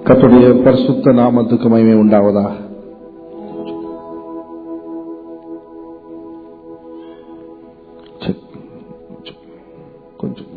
கர்த்தருடைய பரிசுத்த நாமத்துக்கு மகிமை உண்டாவதா கொஞ்சம்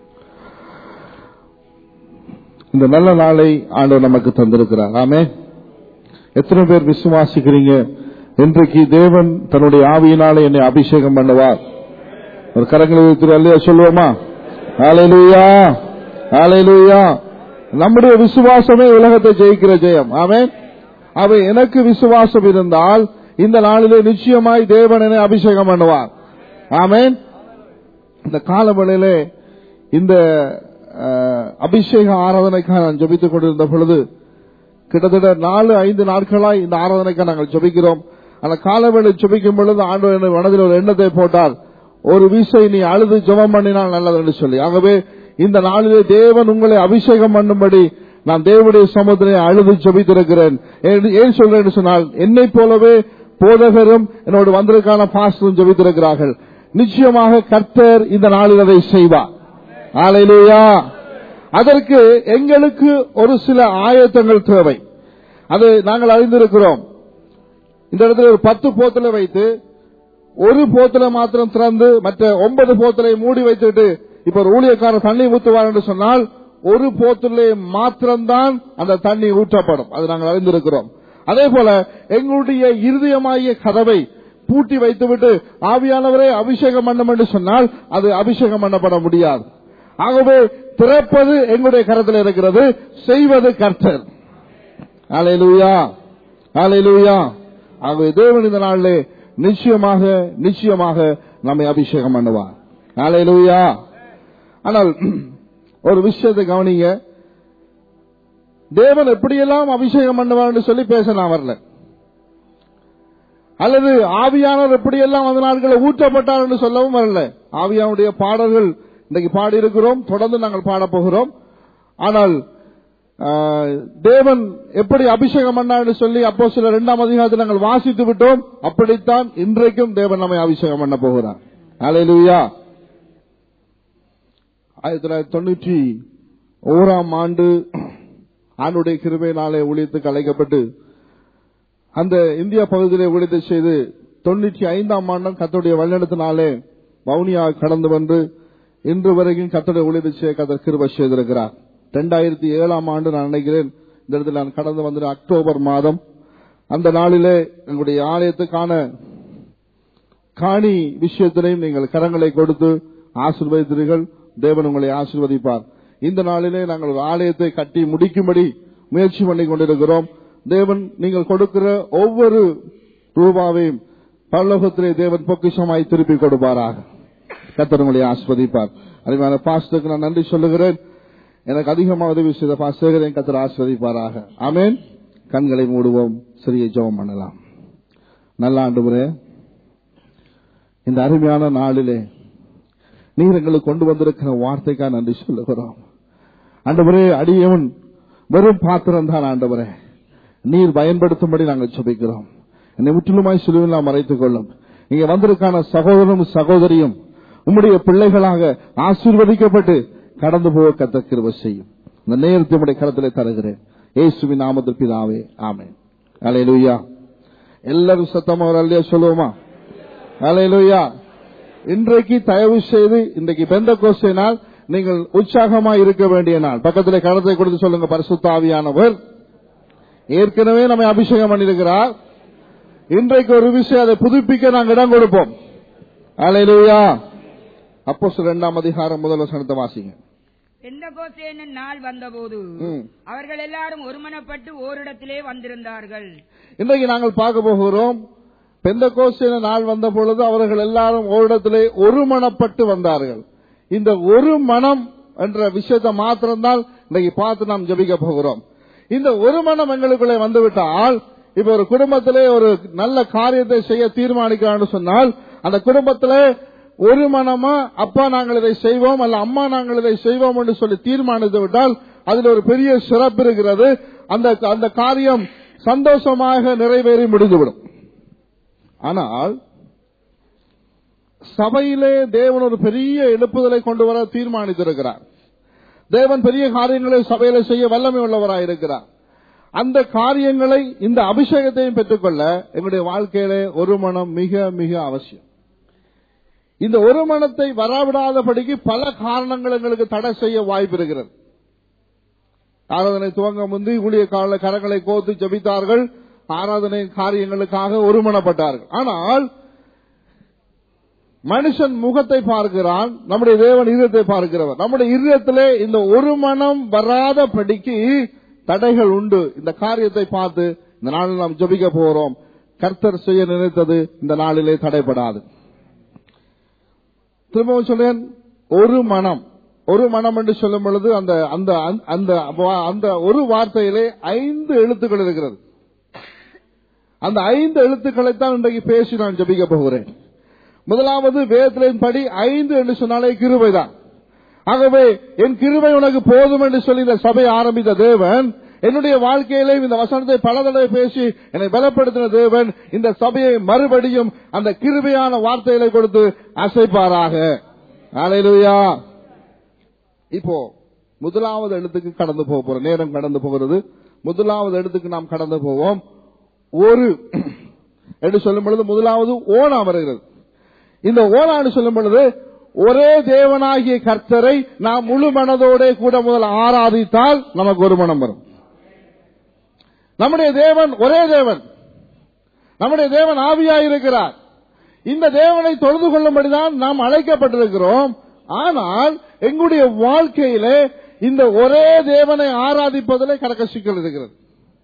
இந்த நல்ல நாளை ஆண்டவர் நமக்கு தந்திருக்கிறார் ஆமே எத்தனை பேர் விசுவாசிக்கிறீங்க இன்றைக்கு தேவன் தன்னுடைய ஆவியினாலே என்னை அபிஷேகம் பண்ணுவார் ஒரு கரங்களை வைத்து அல்லையா சொல்லுவோமா ஆலையிலுயா ஆலையிலுயா நம்முடைய விசுவாசமே உலகத்தை ஜெயிக்கிற ஜெயம் ஆமே அவை எனக்கு விசுவாசம் இருந்தால் இந்த நாளிலே நிச்சயமாய் தேவன் என்னை அபிஷேகம் பண்ணுவார் ஆமேன் இந்த காலவெளியிலே இந்த அஹ், அபிஷேக ஆராதனைக்காக நான் ஜபித்துக் கொண்டிருந்த பொழுது கிட்டத்தட்ட நாலு ஐந்து நாட்களாய் இந்த ஆராதனைக்காக நாங்கள் ஜபிக்கிறோம் அந்த காலவேளை ஜபிக்கும் பொழுது ஆண்டவர் என்னை மனதில் ஒரு எண்ணத்தை போட்டார் ஒரு வீசை நீ அழுது ஜெபம் பண்ணினால் நல்லது என்று சொல்லி ஆகவே இந்த நாளிலே தேவன் உங்களை அபிஷேகம் பண்ணும்படி நான் தேவனுடைய சமுதிரை அழுது ஜபித்திருக்கிறேன் ஏன் ஏன் சொல்றேன் என்று சொன்னால் என்னை போலவே போதகரும் என்னோடு வந்திருக்கான பாஸ்டரும் ஜபித்திருக்கிறார்கள் நிச்சயமாக கர்த்தர் இந்த நாளில் அதை செய்வார் ஆலையிலேயா அதற்கு எங்களுக்கு ஒரு சில ஆயத்தங்கள் தேவை அது நாங்கள் அறிந்திருக்கிறோம் இந்த இடத்துல ஒரு பத்து போத்தலை வைத்து ஒரு போத்தலை மாத்திரம் திறந்து மற்ற ஒன்பது போத்தலை மூடி வைத்துட்டு இப்ப ஒரு ஊழியக்காரர் தண்ணி ஊத்துவார் என்று சொன்னால் ஒரு போத்திலே மாத்திரம்தான் அந்த தண்ணி ஊற்றப்படும் அது நாங்கள் அறிந்திருக்கிறோம் அதே போல எங்களுடைய இருதயமாகிய கதவை பூட்டி வைத்துவிட்டு ஆவியானவரே அபிஷேகம் பண்ணும் என்று சொன்னால் அது அபிஷேகம் பண்ணப்பட முடியாது ஆகவே திறப்பது எங்களுடைய கரத்தில் இருக்கிறது செய்வது கர்த்தர் அலையிலுயா அலையிலுயா ஆகவே தேவன் இந்த நாளிலே நிச்சயமாக நிச்சயமாக நம்மை அபிஷேகம் பண்ணுவார் அலையிலுயா ஆனால் ஒரு விஷயத்தை கவனிங்க தேவன் எப்படியெல்லாம் அபிஷேகம் பண்ணுவார் என்று சொல்லி பேச நான் வரல அல்லது ஆவியானவர் எப்படியெல்லாம் அந்த நாட்களில் ஊற்றப்பட்டார் என்று சொல்லவும் வரல ஆவியானுடைய பாடல்கள் இன்றைக்கு பாடி இருக்கிறோம் தொடர்ந்து நாங்கள் பாடப் போகிறோம் ஆனால் ஆஹ், தேவன் எப்படி அபிஷேகம் பண்ணார் என்று சொல்லி அப்போ சில இரண்டாம் அதிகாரத்தில் நாங்கள் வாசித்து விட்டோம் அப்படித்தான் இன்றைக்கும் தேவன் நம்மை அபிஷேகம் பண்ண போகிறார் அலையிலுயா ஆயிரத்தி தொள்ளாயிரத்தி தொண்ணூற்றி ஓராம் ஆண்டு ஆண்டுடைய கிருபையினாலே ஊழியத்துக்கு அழைக்கப்பட்டு அந்த இந்தியா பகுதியிலே ஊழியத்தை செய்து தொண்ணூற்றி ஐந்தாம் ஆண்டும் கத்தோடைய வழிநடத்தினாலே வவுனியா கடந்து வந்து இன்று வரைக்கும் கத்தோடைய ஊழியத்தை செய்ய கத்தர் கிருபை செய்திருக்கிறார் இரண்டாயிரத்தி ஏழாம் ஆண்டு நான் நினைக்கிறேன் இந்த இடத்துல நான் கடந்து வந்த அக்டோபர் மாதம் அந்த நாளிலே எங்களுடைய ஆலயத்துக்கான காணி விஷயத்திலையும் நீங்கள் கரங்களை கொடுத்து ஆசீர்வதித்தீர்கள் தேவன் உங்களை ஆசீர்வதிப்பார் இந்த நாளிலே நாங்கள் ஒரு ஆலயத்தை கட்டி முடிக்கும்படி முயற்சி பண்ணி கொண்டிருக்கிறோம் தேவன் நீங்கள் கொடுக்கிற ஒவ்வொரு ரூபாவையும் பரலோகத்திலே தேவன் பொக்கிஷமாய் திருப்பி கொடுப்பாராக கத்தர் உங்களை ஆஸ்வதிப்பார் அதுமான பாஸ்டருக்கு நான் நன்றி சொல்லுகிறேன் எனக்கு அதிகமாக உதவி செய்த பாஸ்டர் என் கத்தர் ஆஸ்வதிப்பாராக ஆமேன் கண்களை மூடுவோம் சிறிய ஜெபம் பண்ணலாம் நல்ல ஆண்டு இந்த அருமையான நாளிலே நீர் எங்களுக்கு கொண்டு வந்திருக்கிற வார்த்தைக்கா நன்றி சொல்லுகிறோம் ஆண்டவரே அடியவன் வெறும் பாத்திரம் தான் ஆண்டவரே நீர் பயன்படுத்தும்படி நாங்கள் சுபிக்கிறோம் என்னை முற்றிலுமாய் சிலுவில் நாம் மறைத்துக் கொள்ளும் இங்க வந்திருக்கான சகோதரனும் சகோதரியும் உம்முடைய பிள்ளைகளாக ஆசீர்வதிக்கப்பட்டு கடந்து போக கத்த கிருபை செய்யும் இந்த நேரத்தை உடைய கரத்திலே தருகிறேன் ஏசுவின் நாமத்தில் பிதாவே ஆமென் அலையலுயா எல்லாரும் சத்தமா ஒரு அல்லையா சொல்லுவோமா அலையலுயா இன்றைக்கு தயவு செய்து இன்றைக்கு பெந்த கோஷினால் நீங்கள் உற்சாகமா இருக்க வேண்டிய நாள் பக்கத்திலே கரத்தை கொடுத்து சொல்லுங்க பரிசுத்த ஆவியானவர் ஏற்கனவே நம்மை அபிஷேகம் பண்ணியிருக்கிறார் இன்றைக்கு ஒரு விஷயம் அதை புதுப்பிக்க நாங்கள் இடம் கொடுப்போம் அலையிலுயா அப்போ இரண்டாம் அதிகாரம் முதல் வசனத்தை வாசிங்க பெந்தகோஸ்தேனின் நாள் வந்தபோது ம். அவர்கள் எல்லாரும் ஒருமனப்பட்டு ஓரிடத்திலே வந்திருந்தார்கள் இன்றைக்கு நாங்கள் பார்க்க போகிறோம் பெந்த நாள் வந்த பொழுது அவர்கள் எல்லாரும் ஓரிடத்திலே ஒருமனப்பட்டு வந்தார்கள் இந்த ஒரு மனம் என்ற விஷயத்தை மாத்திரம்தான் இன்னைக்கு பார்த்து நாம் ஜபிக்க போகிறோம் இந்த ஒரு மனம் எங்களுக்குள்ளே வந்துவிட்டால் இப்ப ஒரு குடும்பத்திலே ஒரு நல்ல காரியத்தை செய்ய தீர்மானிக்கிறான்னு சொன்னால் அந்த குடும்பத்திலே ஒரு மனமா அப்பா நாங்கள் இதை செய்வோம் அல்ல அம்மா நாங்கள் இதை செய்வோம் என்று சொல்லி தீர்மானித்து விட்டால் அதில் ஒரு பெரிய சிறப்பு இருக்கிறது அந்த அந்த காரியம் சந்தோஷமாக நிறைவேறி முடிந்துவிடும் ஆனால் சபையிலே தேவன் ஒரு பெரிய எழுப்புதலை கொண்டு வர தீர்மானித்திருக்கிறார் தேவன் பெரிய காரியங்களை சபையில செய்ய வல்லமை உள்ளவராயிருக்கிறார் அந்த காரியங்களை இந்த அபிஷேகத்தையும் பெற்றுக்கொள்ள எங்களுடைய வாழ்க்கையிலே ஒரு மனம் மிக மிக அவசியம் இந்த ஒரு மனத்தை வரவிடாதபடிக்கு பல காரணங்கள் எங்களுக்கு தடை செய்ய வாய்ப்பு இருக்கிறது ஆராதனை துவங்க முந்தி ஊழிய கால கரங்களை கோத்து ஜபித்தார்கள் ஆராதனை காரியங்களுக்காக ஒருமனப்பட்டார்கள் ஆனால் மனுஷன் முகத்தை பார்க்கிறான் நம்முடைய தேவன் இதயத்தை பார்க்கிறவர் நம்முடைய இதயத்திலே இந்த ஒரு மனம் வராத படிக்கு தடைகள் உண்டு இந்த காரியத்தை பார்த்து இந்த நாளில் நாம் ஜபிக்க போறோம் கர்த்தர் செய்ய நினைத்தது இந்த நாளிலே தடைபடாது திரும்பவும் சொல்றேன் ஒரு மனம் ஒரு மனம் என்று சொல்லும் பொழுது அந்த அந்த அந்த அந்த ஒரு வார்த்தையிலே ஐந்து எழுத்துக்கள் இருக்கிறது அந்த ஐந்து எழுத்துக்களை தான் இன்றைக்கு பேசி நான் ஜபிக்க போகிறேன் முதலாவது வேதத்தின் படி ஐந்து என்று சொன்னாலே கிருபைதான் ஆகவே என் கிருபை உனக்கு போதும் என்று சொல்லி இந்த சபை ஆரம்பித்த தேவன் என்னுடைய வாழ்க்கையிலே இந்த வசனத்தை பல தடவை பேசி என்னை பலப்படுத்தின தேவன் இந்த சபையை மறுபடியும் அந்த கிருபையான வார்த்தைகளை கொடுத்து அசைப்பாராக அலையிலுயா இப்போ முதலாவது எழுத்துக்கு கடந்து போக போறோம் நேரம் கடந்து போகிறது முதலாவது எழுத்துக்கு நாம் கடந்து போவோம் ஒரு என்று சொல்லும் பொழுது முதலாவது ஓனா வருகிறது இந்த ஓனான்னு சொல்லும் பொழுது ஒரே தேவனாகிய கர்த்தரை நாம் முழு மனதோட கூட முதல் ஆராதித்தால் நமக்கு ஒரு மனம் வரும் நம்முடைய தேவன் ஒரே தேவன் நம்முடைய தேவன் ஆவியாயிருக்கிறார் இந்த தேவனை தொழுது கொள்ளும்படிதான் நாம் அழைக்கப்பட்டிருக்கிறோம் ஆனால் எங்களுடைய வாழ்க்கையிலே இந்த ஒரே தேவனை ஆராதிப்பதிலே கடக்க சிக்கல் இருக்கிறது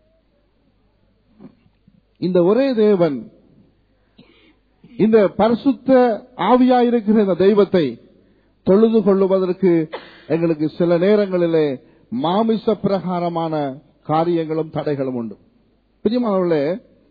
இந்த ஒரே தேவன் இந்த பரிசுத்த ஆவியாயிருக்கிற இந்த தெய்வத்தை தொழுது கொள்ளுவதற்கு எங்களுக்கு சில நேரங்களிலே மாமிச பிரகாரமான காரியங்களும் தடைகளும் உண்டு பிரியமானவர்களே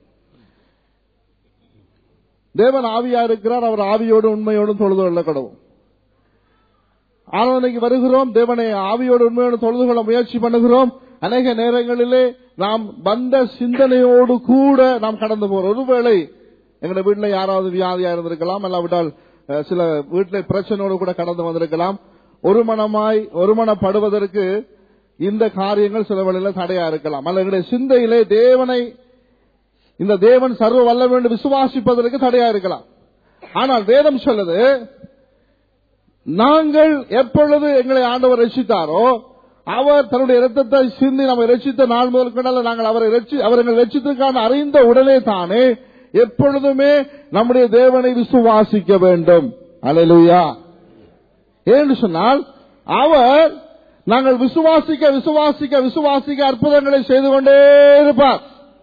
தேவன் ஆவியா இருக்கிறார் அவர் ஆவியோடு உண்மையோடும் தொழுது கொள்ள கடவும் ஆராதனைக்கு வருகிறோம் தேவனை ஆவியோடு உண்மையோடு தொழுது கொள்ள முயற்சி பண்ணுகிறோம் அநேக நேரங்களிலே நாம் வந்த சிந்தனையோடு கூட நாம் கடந்து போறோம் ஒருவேளை எங்க வீட்டுல யாராவது வியாதியா இருந்திருக்கலாம் அல்லாவிட்டால் சில வீட்டுல பிரச்சனையோடு கூட கடந்து வந்திருக்கலாம் ஒரு மனமாய் ஒருமனப்படுவதற்கு இந்த காரியங்கள் சில வழியில தடையா இருக்கலாம் அல்ல எங்களுடைய சிந்தையிலே தேவனை இந்த தேவன் சர்வ வல்ல வேண்டும் விசுவாசிப்பதற்கு தடையா இருக்கலாம் ஆனால் வேதம் சொல்லுது நாங்கள் எப்பொழுது எங்களை ஆண்டவர் ரசித்தாரோ அவர் தன்னுடைய இரத்தத்தை சிந்தி நம்மை ரசித்த நாள் முதல் கொண்டால நாங்கள் அவரை அவர் எங்களை ரசித்ததுக்கான அறிந்த உடனே தானே எப்பொழுதுமே நம்முடைய தேவனை விசுவாசிக்க வேண்டும் அலையிலுயா ஏன்னு சொன்னால் அவர் நாங்கள் விசுவாசிக்க விசுவாசிக்க விசுவாசிக்க அற்புதங்களை செய்து கொண்டே இருப்பார்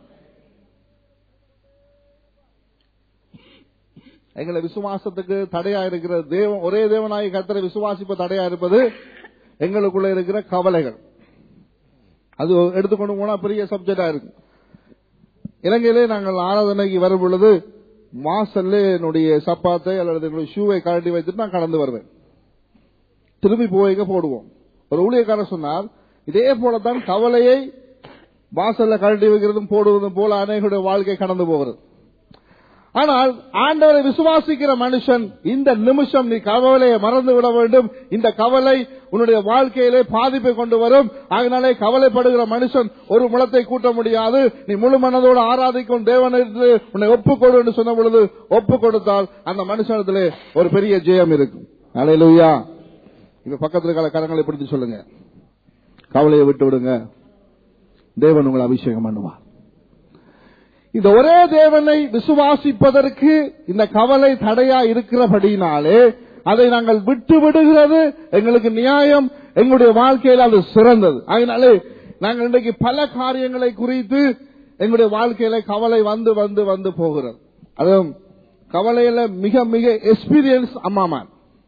எங்களை விசுவாசத்துக்கு தடையா இருக்கிற தேவன் ஒரே தேவனாய் கத்தரை விசுவாசிப்ப தடையா இருப்பது எங்களுக்குள்ள இருக்கிற கவலைகள் அது எடுத்துக்கொண்டு போனா பெரிய சப்ஜெக்டா இருக்கு இலங்கையிலே நாங்கள் ஆராதனைக்கு வரும் பொழுது வாசல்ல என்னுடைய சப்பாத்தை அல்லது என்னுடைய ஷூவை கழட்டி வைத்துட்டு நான் கடந்து வருவேன் திரும்பி போய்க்க போடுவோம் ஒரு ஊழியக்காரர் சொன்னார் இதே போலதான் கவலையை வாசல்ல கழட்டி வைக்கிறதும் போடுவதும் போல அநேகருடைய வாழ்க்கை கடந்து போகிறது ஆனால் ஆண்டவரை விசுவாசிக்கிற மனுஷன் இந்த நிமிஷம் நீ கவலையை மறந்து விட வேண்டும் இந்த கவலை உன்னுடைய வாழ்க்கையிலே பாதிப்பை கொண்டு வரும் அதனாலே கவலைப்படுகிற மனுஷன் ஒரு முளத்தை கூட்ட முடியாது நீ முழு மனதோடு ஆராதிக்கும் தேவனுக்கு உன்னை ஒப்புக்கொடு என்று சொன்ன பொழுது ஒப்பு கொடுத்தால் அந்த மனுஷனத்திலே ஒரு பெரிய ஜெயம் இருக்கும் அலையிலுயா இப்ப பக்கத்தில் இருக்கிற கரங்களை பிடித்து சொல்லுங்க கவலையை விட்டு விடுங்க தேவன் உங்களை அபிஷேகம் பண்ணுவார் இந்த ஒரே தேவனை விசுவாசிப்பதற்கு இந்த கவலை தடையா இருக்கிறபடினாலே அதை நாங்கள் விட்டு விடுகிறது எங்களுக்கு நியாயம் எங்களுடைய வாழ்க்கையில் அது சிறந்தது அதனாலே நாங்கள் இன்றைக்கு பல காரியங்களை குறித்து எங்களுடைய வாழ்க்கையில கவலை வந்து வந்து வந்து போகிறது அதுவும் கவலையில மிக மிக எக்ஸ்பீரியன்ஸ் அம்மாமான்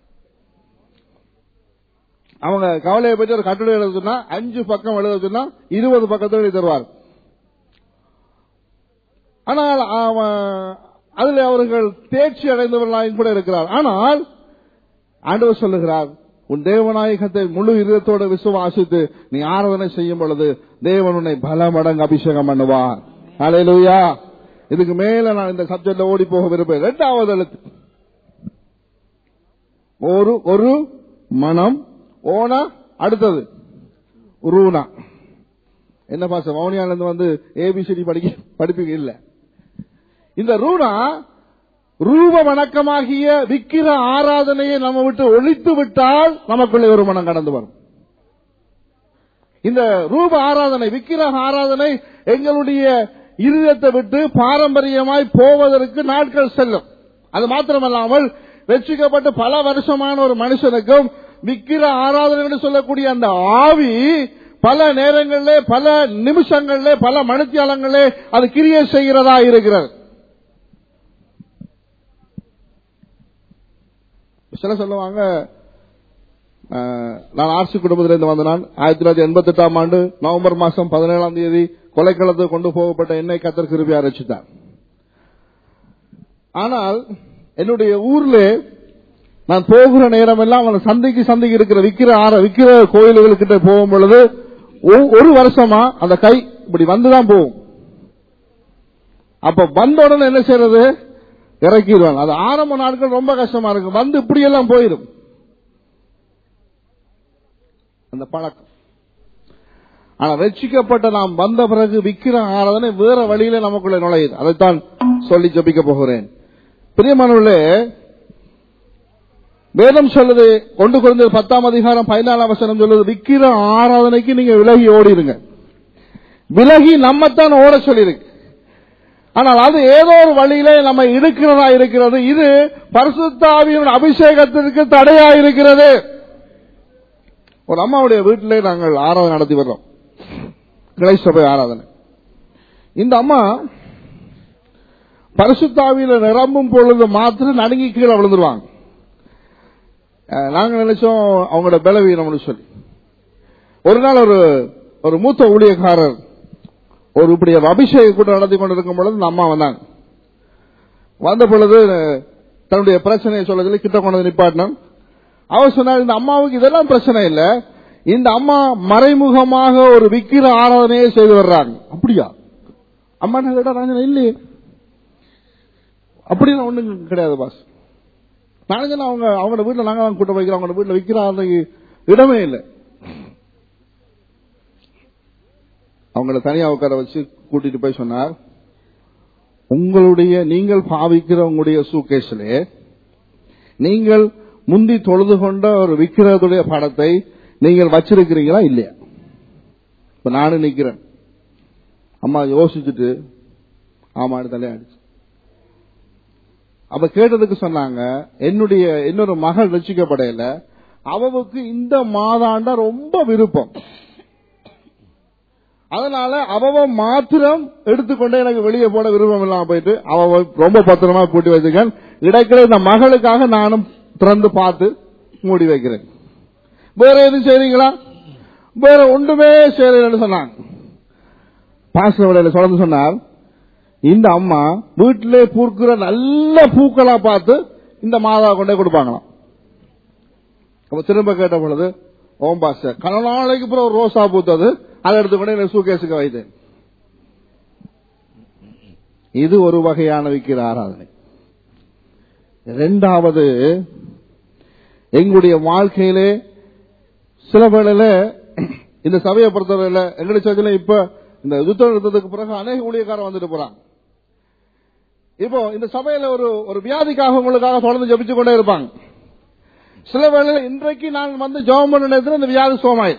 அவங்க கவலையை பற்றி ஒரு கட்டுரை எழுதுனா அஞ்சு பக்கம் எழுதுனா இருபது பக்கத்தில் எழுதி தருவார் ஆனால் அதில் அவர்கள் தேர்ச்சி அடைந்தவர்களாயும் கூட இருக்கிறார் ஆனால் ஆண்டவர் சொல்லுகிறார் உன் தேவநாயகத்தை முழு இதயத்தோடு விசுவாசித்து நீ ஆராதனை செய்யும் பொழுது தேவன் உன்னை பல மடங்கு அபிஷேகம் பண்ணுவார் அலையிலுயா இதுக்கு மேல நான் இந்த சப்ஜெக்ட்ல ஓடி போக விரும்புகிறேன் இரண்டாவது எழுத்து ஒரு ஒரு மனம் ஓனா அடுத்தது ரூனா என்ன பாச வவுனியால இருந்து வந்து ஏபிசிடி படிக்க படிப்பீங்க இல்ல இந்த ரூணா ரூப வணக்கமாகிய விக்கிர ஆராதனையை நம்ம விட்டு ஒழித்து விட்டால் நமக்குள்ளே ஒரு மனம் கடந்து வரும் இந்த ரூப ஆராதனை விக்கிர ஆராதனை எங்களுடைய இருதயத்தை விட்டு பாரம்பரியமாய் போவதற்கு நாட்கள் செல்லும் அது மாத்திரமல்லாமல் வெற்றிக்கப்பட்ட பல வருஷமான ஒரு மனுஷனுக்கும் விக்கிர ஆராதனை என்று சொல்லக்கூடிய அந்த ஆவி பல நேரங்களிலே பல நிமிஷங்களிலே பல மணித்தியாலங்களிலே அது கிரியை செய்கிறதா இருக்கிறது சில சொல்லுவாங்க அஹ், நான் ஆர்சி குடும்பத்திலிருந்து வந்த நான் ஆயிரத்தி தொள்ளாயிரத்தி எண்பத்தி எட்டாம் ஆண்டு நவம்பர் மாசம் பதினேழாம் தேதி கொலைக்களத்துக்கு கொண்டு போகப்பட்ட என்னை கத்தர் கிருபி அரைச்சிட்டார் ஆனால் என்னுடைய ஊர்ல நான் போகிற நேரம் எல்லாம் அவன் சந்தைக்கு சந்தைக்கு இருக்கிற விக்கிற ஆற விக்கிற கோயில்களுக்கிட்ட போகும் பொழுது ஒ- ஒரு வருஷமா அந்த கை இப்படி வந்துதான் போகும் அப்ப வந்த உடனே என்ன செய்யறது இறக்கிடுவாங்க அது ஆரம்ப நாட்கள் ரொம்ப கஷ்டமா இருக்கும் வந்து இப்படி எல்லாம் போயிடும் அந்த பழக்கம் ஆனா ரட்சிக்கப்பட்ட நாம் வந்த பிறகு விக்கிர ஆராதனை வேற வழியில நமக்குள்ள நுழையுது அதைத்தான் சொல்லி ஜபிக்க போகிறேன் பிரியமானவர்களே வேதம் சொல்லுது கொண்டு குறைந்த பத்தாம் அதிகாரம் பதினாலாம் வசனம் சொல்லுது விக்கிர ஆராதனைக்கு நீங்க விலகி ஓடிடுங்க விலகி நம்மத்தான் ஓட சொல்லியிருக்கு ஆனால் அது ஏதோ ஒரு வழியிலே நம்ம இருக்கிறதா இருக்கிறது இது பரிசுத்தாவியின் அபிஷேகத்திற்கு தடையா இருக்கிறது ஒரு அம்மாவுடைய வீட்டிலே நாங்கள் ஆராதனை நடத்தி வர்றோம் கிளை சபை ஆராதனை இந்த அம்மா பரிசுத்தாவியில நிரம்பும் பொழுது மாத்திரம் நடுங்கி கீழே விழுந்துருவாங்க அஹ், நாங்க நினைச்சோம் அவங்களோட பலவீனம்னு சொல்லி ஒரு நாள் ஒரு ஒரு மூத்த ஊழியக்காரர் ஒரு இப்படி ஒரு அபிஷேக கூட்டம் நடத்தி கொண்டிருக்கும் பொழுது இந்த அம்மா வந்தாங்க வந்த பொழுது அஹ், தன்னுடைய பிரச்சனையை சொல்ல சொல்லி கிட்ட கொண்டு வந்து நிப்பாட்டினோம் அவர் சொன்னார் இந்த அம்மாவுக்கு இதெல்லாம் பிரச்சனை இல்ல இந்த அம்மா மறைமுகமாக ஒரு விக்கிர ஆராதனையை செய்து வர்றாங்க அப்படியா அம்மா நான் கேட்டா நான் சொன்னேன், இல்லையே அப்படின்னு ஒண்ணும் கிடையாது பாஸ் நான் சொன்னேன், அவங்க அவங்களோட வீட்டுல நாங்க தான் கூட்டம் வைக்கிறோம் அவங்களோட வீட்டுல விக்கிர ஆராதனைக்கு இடமே இல்லை அவங்கள தனியா உட்கார வச்சு கூட்டிட்டு போய் சொன்னார் உங்களுடைய நீங்கள் பாவிக்கிற உங்களுடைய சூக்கேஸ்லே நீங்கள் முந்தி தொழுது கொண்ட ஒரு விக்கிரத்துடைய படத்தை நீங்கள் வச்சிருக்கிறீங்களா இல்லையா இப்ப நானும் நிக்கிறேன் அம்மா யோசிச்சுட்டு ஆமாடு தலையாடிச்சு அப்ப கேட்டதுக்கு சொன்னாங்க என்னுடைய இன்னொரு மகள் ரசிக்கப்படையில அவவுக்கு இந்த மாதாண்டா ரொம்ப விருப்பம் அதனால அவவ மாத்திரம் எடுத்துக்கொண்டு எனக்கு வெளியே போட விருப்பம் இல்லாம போயிட்டு அவ ரொம்ப பத்திரமா பூட்டி வச்சிருக்கேன் இடைக்கிற இந்த மகளுக்காக நானும் திறந்து பார்த்து மூடி வைக்கிறேன் வேற எதுவும் செய்றீங்களா வேற ஒன்றுமே செய்யலன்னு சொன்னாங்க பாஸ்டர் விடையில தொடர்ந்து சொன்னார் இந்த அம்மா வீட்டிலே பூக்கிற நல்ல பூக்களா பார்த்து இந்த மாதா கொண்டே கொடுப்பாங்களாம் அப்ப திரும்ப கேட்ட பொழுது ஓம் பாஸ்டர் கன நாளைக்கு அப்புறம் ஒரு ரோசா பூத்தது அதை எடுத்துக்கொண்டு எனக்கு சூகேஸுக்கு வைத்தேன் இது ஒரு வகையான விக்கிர ஆராதனை இரண்டாவது எங்களுடைய வாழ்க்கையிலே சில வேளையில இந்த சபையை பொறுத்தவரையில எங்களுடைய சர்ச்சில் இப்ப இந்த யுத்தம் நிறுத்தத்துக்கு பிறகு அநேக ஊழியக்காரன் வந்துட்டு போறாங்க இப்போ இந்த சபையில ஒரு ஒரு வியாதிக்காக உங்களுக்காக தொடர்ந்து ஜபிச்சு கொண்டே இருப்பாங்க சில வேளையில இன்றைக்கு நான் வந்து ஜெபம் பண்ண நேரத்தில் இந்த வியாதி சோமாயிரு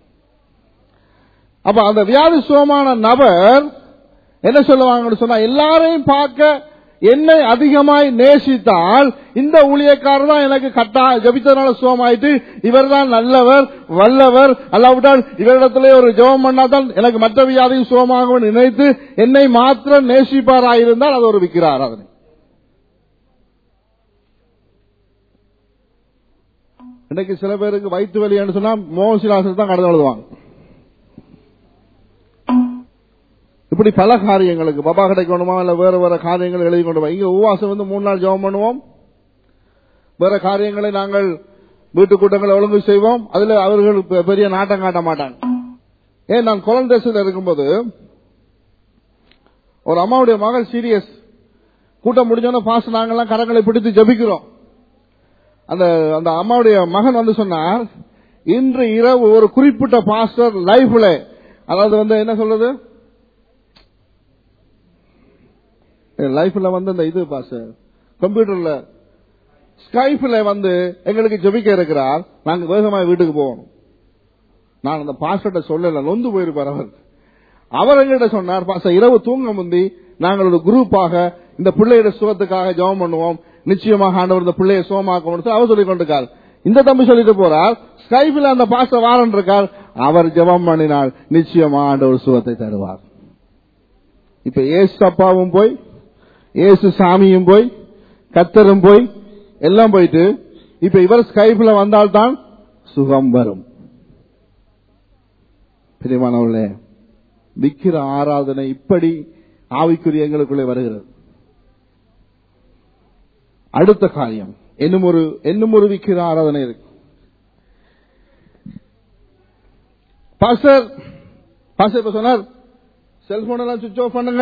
அப்ப அந்த வியாதி சுகமான நபர் என்ன சொல்லுவாங்கன்னு சொன்னா எல்லாரையும் பார்க்க என்னை அதிகமாய் நேசித்தால் இந்த ஊழியக்காரர் தான் எனக்கு கட்டா ஜபித்தனால சுகமாயிட்டு இவர் தான் நல்லவர் வல்லவர் அல்லாவிட்டால் இவரிடத்திலே ஒரு ஜெபம் பண்ணாதான் எனக்கு மற்ற வியாதியும் சுகமாக நினைத்து என்னை மாத்திரம் நேசிப்பாராயிருந்தால் அது ஒரு விக்கிர ஆராதனை இன்னைக்கு சில பேருக்கு வயிற்று வலின்னு சொன்னா மோசிலாசன் தான் கடந்து எழுதுவாங்க இப்படி பல காரியங்களுக்கு பபா கிடைக்கணுமா இல்ல வேற வேற காரியங்கள் எழுதி கொண்டு வா. இங்க உபவாசம் வந்து மூணு நாள் ஜெபம் பண்ணுவோம் வேற காரியங்களை நாங்கள் வீட்டு கூட்டங்களை ஒழுங்கு செய்வோம் அதுல அவர்கள் பெ- பெரிய நாட்டம் காட்ட மாட்டாங்க ஏன் நான் குளம் தேசத்தில் இருக்கும்போது ஒரு அம்மாவுடைய மகள் சீரியஸ் கூட்டம் முடிஞ்சோன்னா பாஸ் நாங்கெல்லாம் கரங்களை பிடித்து ஜபிக்கிறோம் அந்த அந்த அம்மாவுடைய மகன் வந்து சொன்னார் இன்று இரவு ஒரு குறிப்பிட்ட பாஸ்டர் லைஃப்ல அதாவது வந்து என்ன சொல்றது லைஃப்ல வந்து இந்த இது பாஸ் கம்ப்யூட்டர்ல ஸ்கைப்ல வந்து எங்களுக்கு ஜெபிக்க இருக்கிறார் நாங்க வேகமா வீட்டுக்கு போகணும் நான் அந்த பாஸ்டர்ட்ட சொல்லல நொந்து போயிருப்பார் அவர் அவர் எங்கிட்ட சொன்னார் பாச இரவு தூங்க முந்தி நாங்கள் ஒரு குரூப்பாக இந்த பிள்ளையோட சுகத்துக்காக ஜெபம் பண்ணுவோம் நிச்சயமாக ஆண்டவர் இந்த பிள்ளையை சுகமாக்கணும் அவர் சொல்லிக் கொண்டிருக்கார் இந்த தம்பி சொல்லிட்டு போறார் ஸ்கைபில் அந்த பாஸ்டர் வாரன் இருக்கார் அவர் ஜெபம் பண்ணினால் நிச்சயமா ஆண்டவர் சுகத்தை தருவார் இப்ப ஏசு அப்பாவும் போய் ஏசு சாமியும் போய் கத்தரும் போய் எல்லாம் போயிட்டு இப்ப இவர் ஸ்கைப்ல வந்தால்தான் சுகம் வரும் பிரியமானவர்களே விக்கிர ஆராதனை இப்படி ஆவிக்குரிய எங்களுக்குள்ளே வருகிறது அடுத்த காரியம் இன்னும் ஒரு இன்னும் ஒரு விக்கிர ஆராதனை இருக்கு பாஸ்டர் பாஸ்டர் இப்ப சொன்னார் செல்போன் எல்லாம் சுவிச் ஆஃப் பண்ணுங்க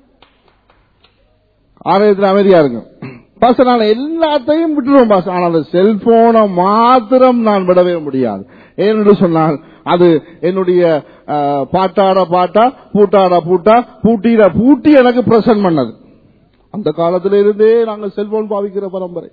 ஆலயத்தில் அமைதியா இருங்க பாஸ்டர் நான் எல்லாத்தையும் விட்டுருவோம் பாஸ்டர் ஆனால் அந்த செல்போனை மாத்திரம் நான் விடவே முடியாது ஏனென்று சொன்னால் அது என்னுடைய அஹ், பாட்டாட பாட்டா பூட்டாட பூட்டா பூட்டிட பூட்டி எனக்கு பிரசன்ட் பண்ணது அந்த காலத்தில இருந்தே நாங்கள் செல்போன் பாவிக்கிற பரம்பரை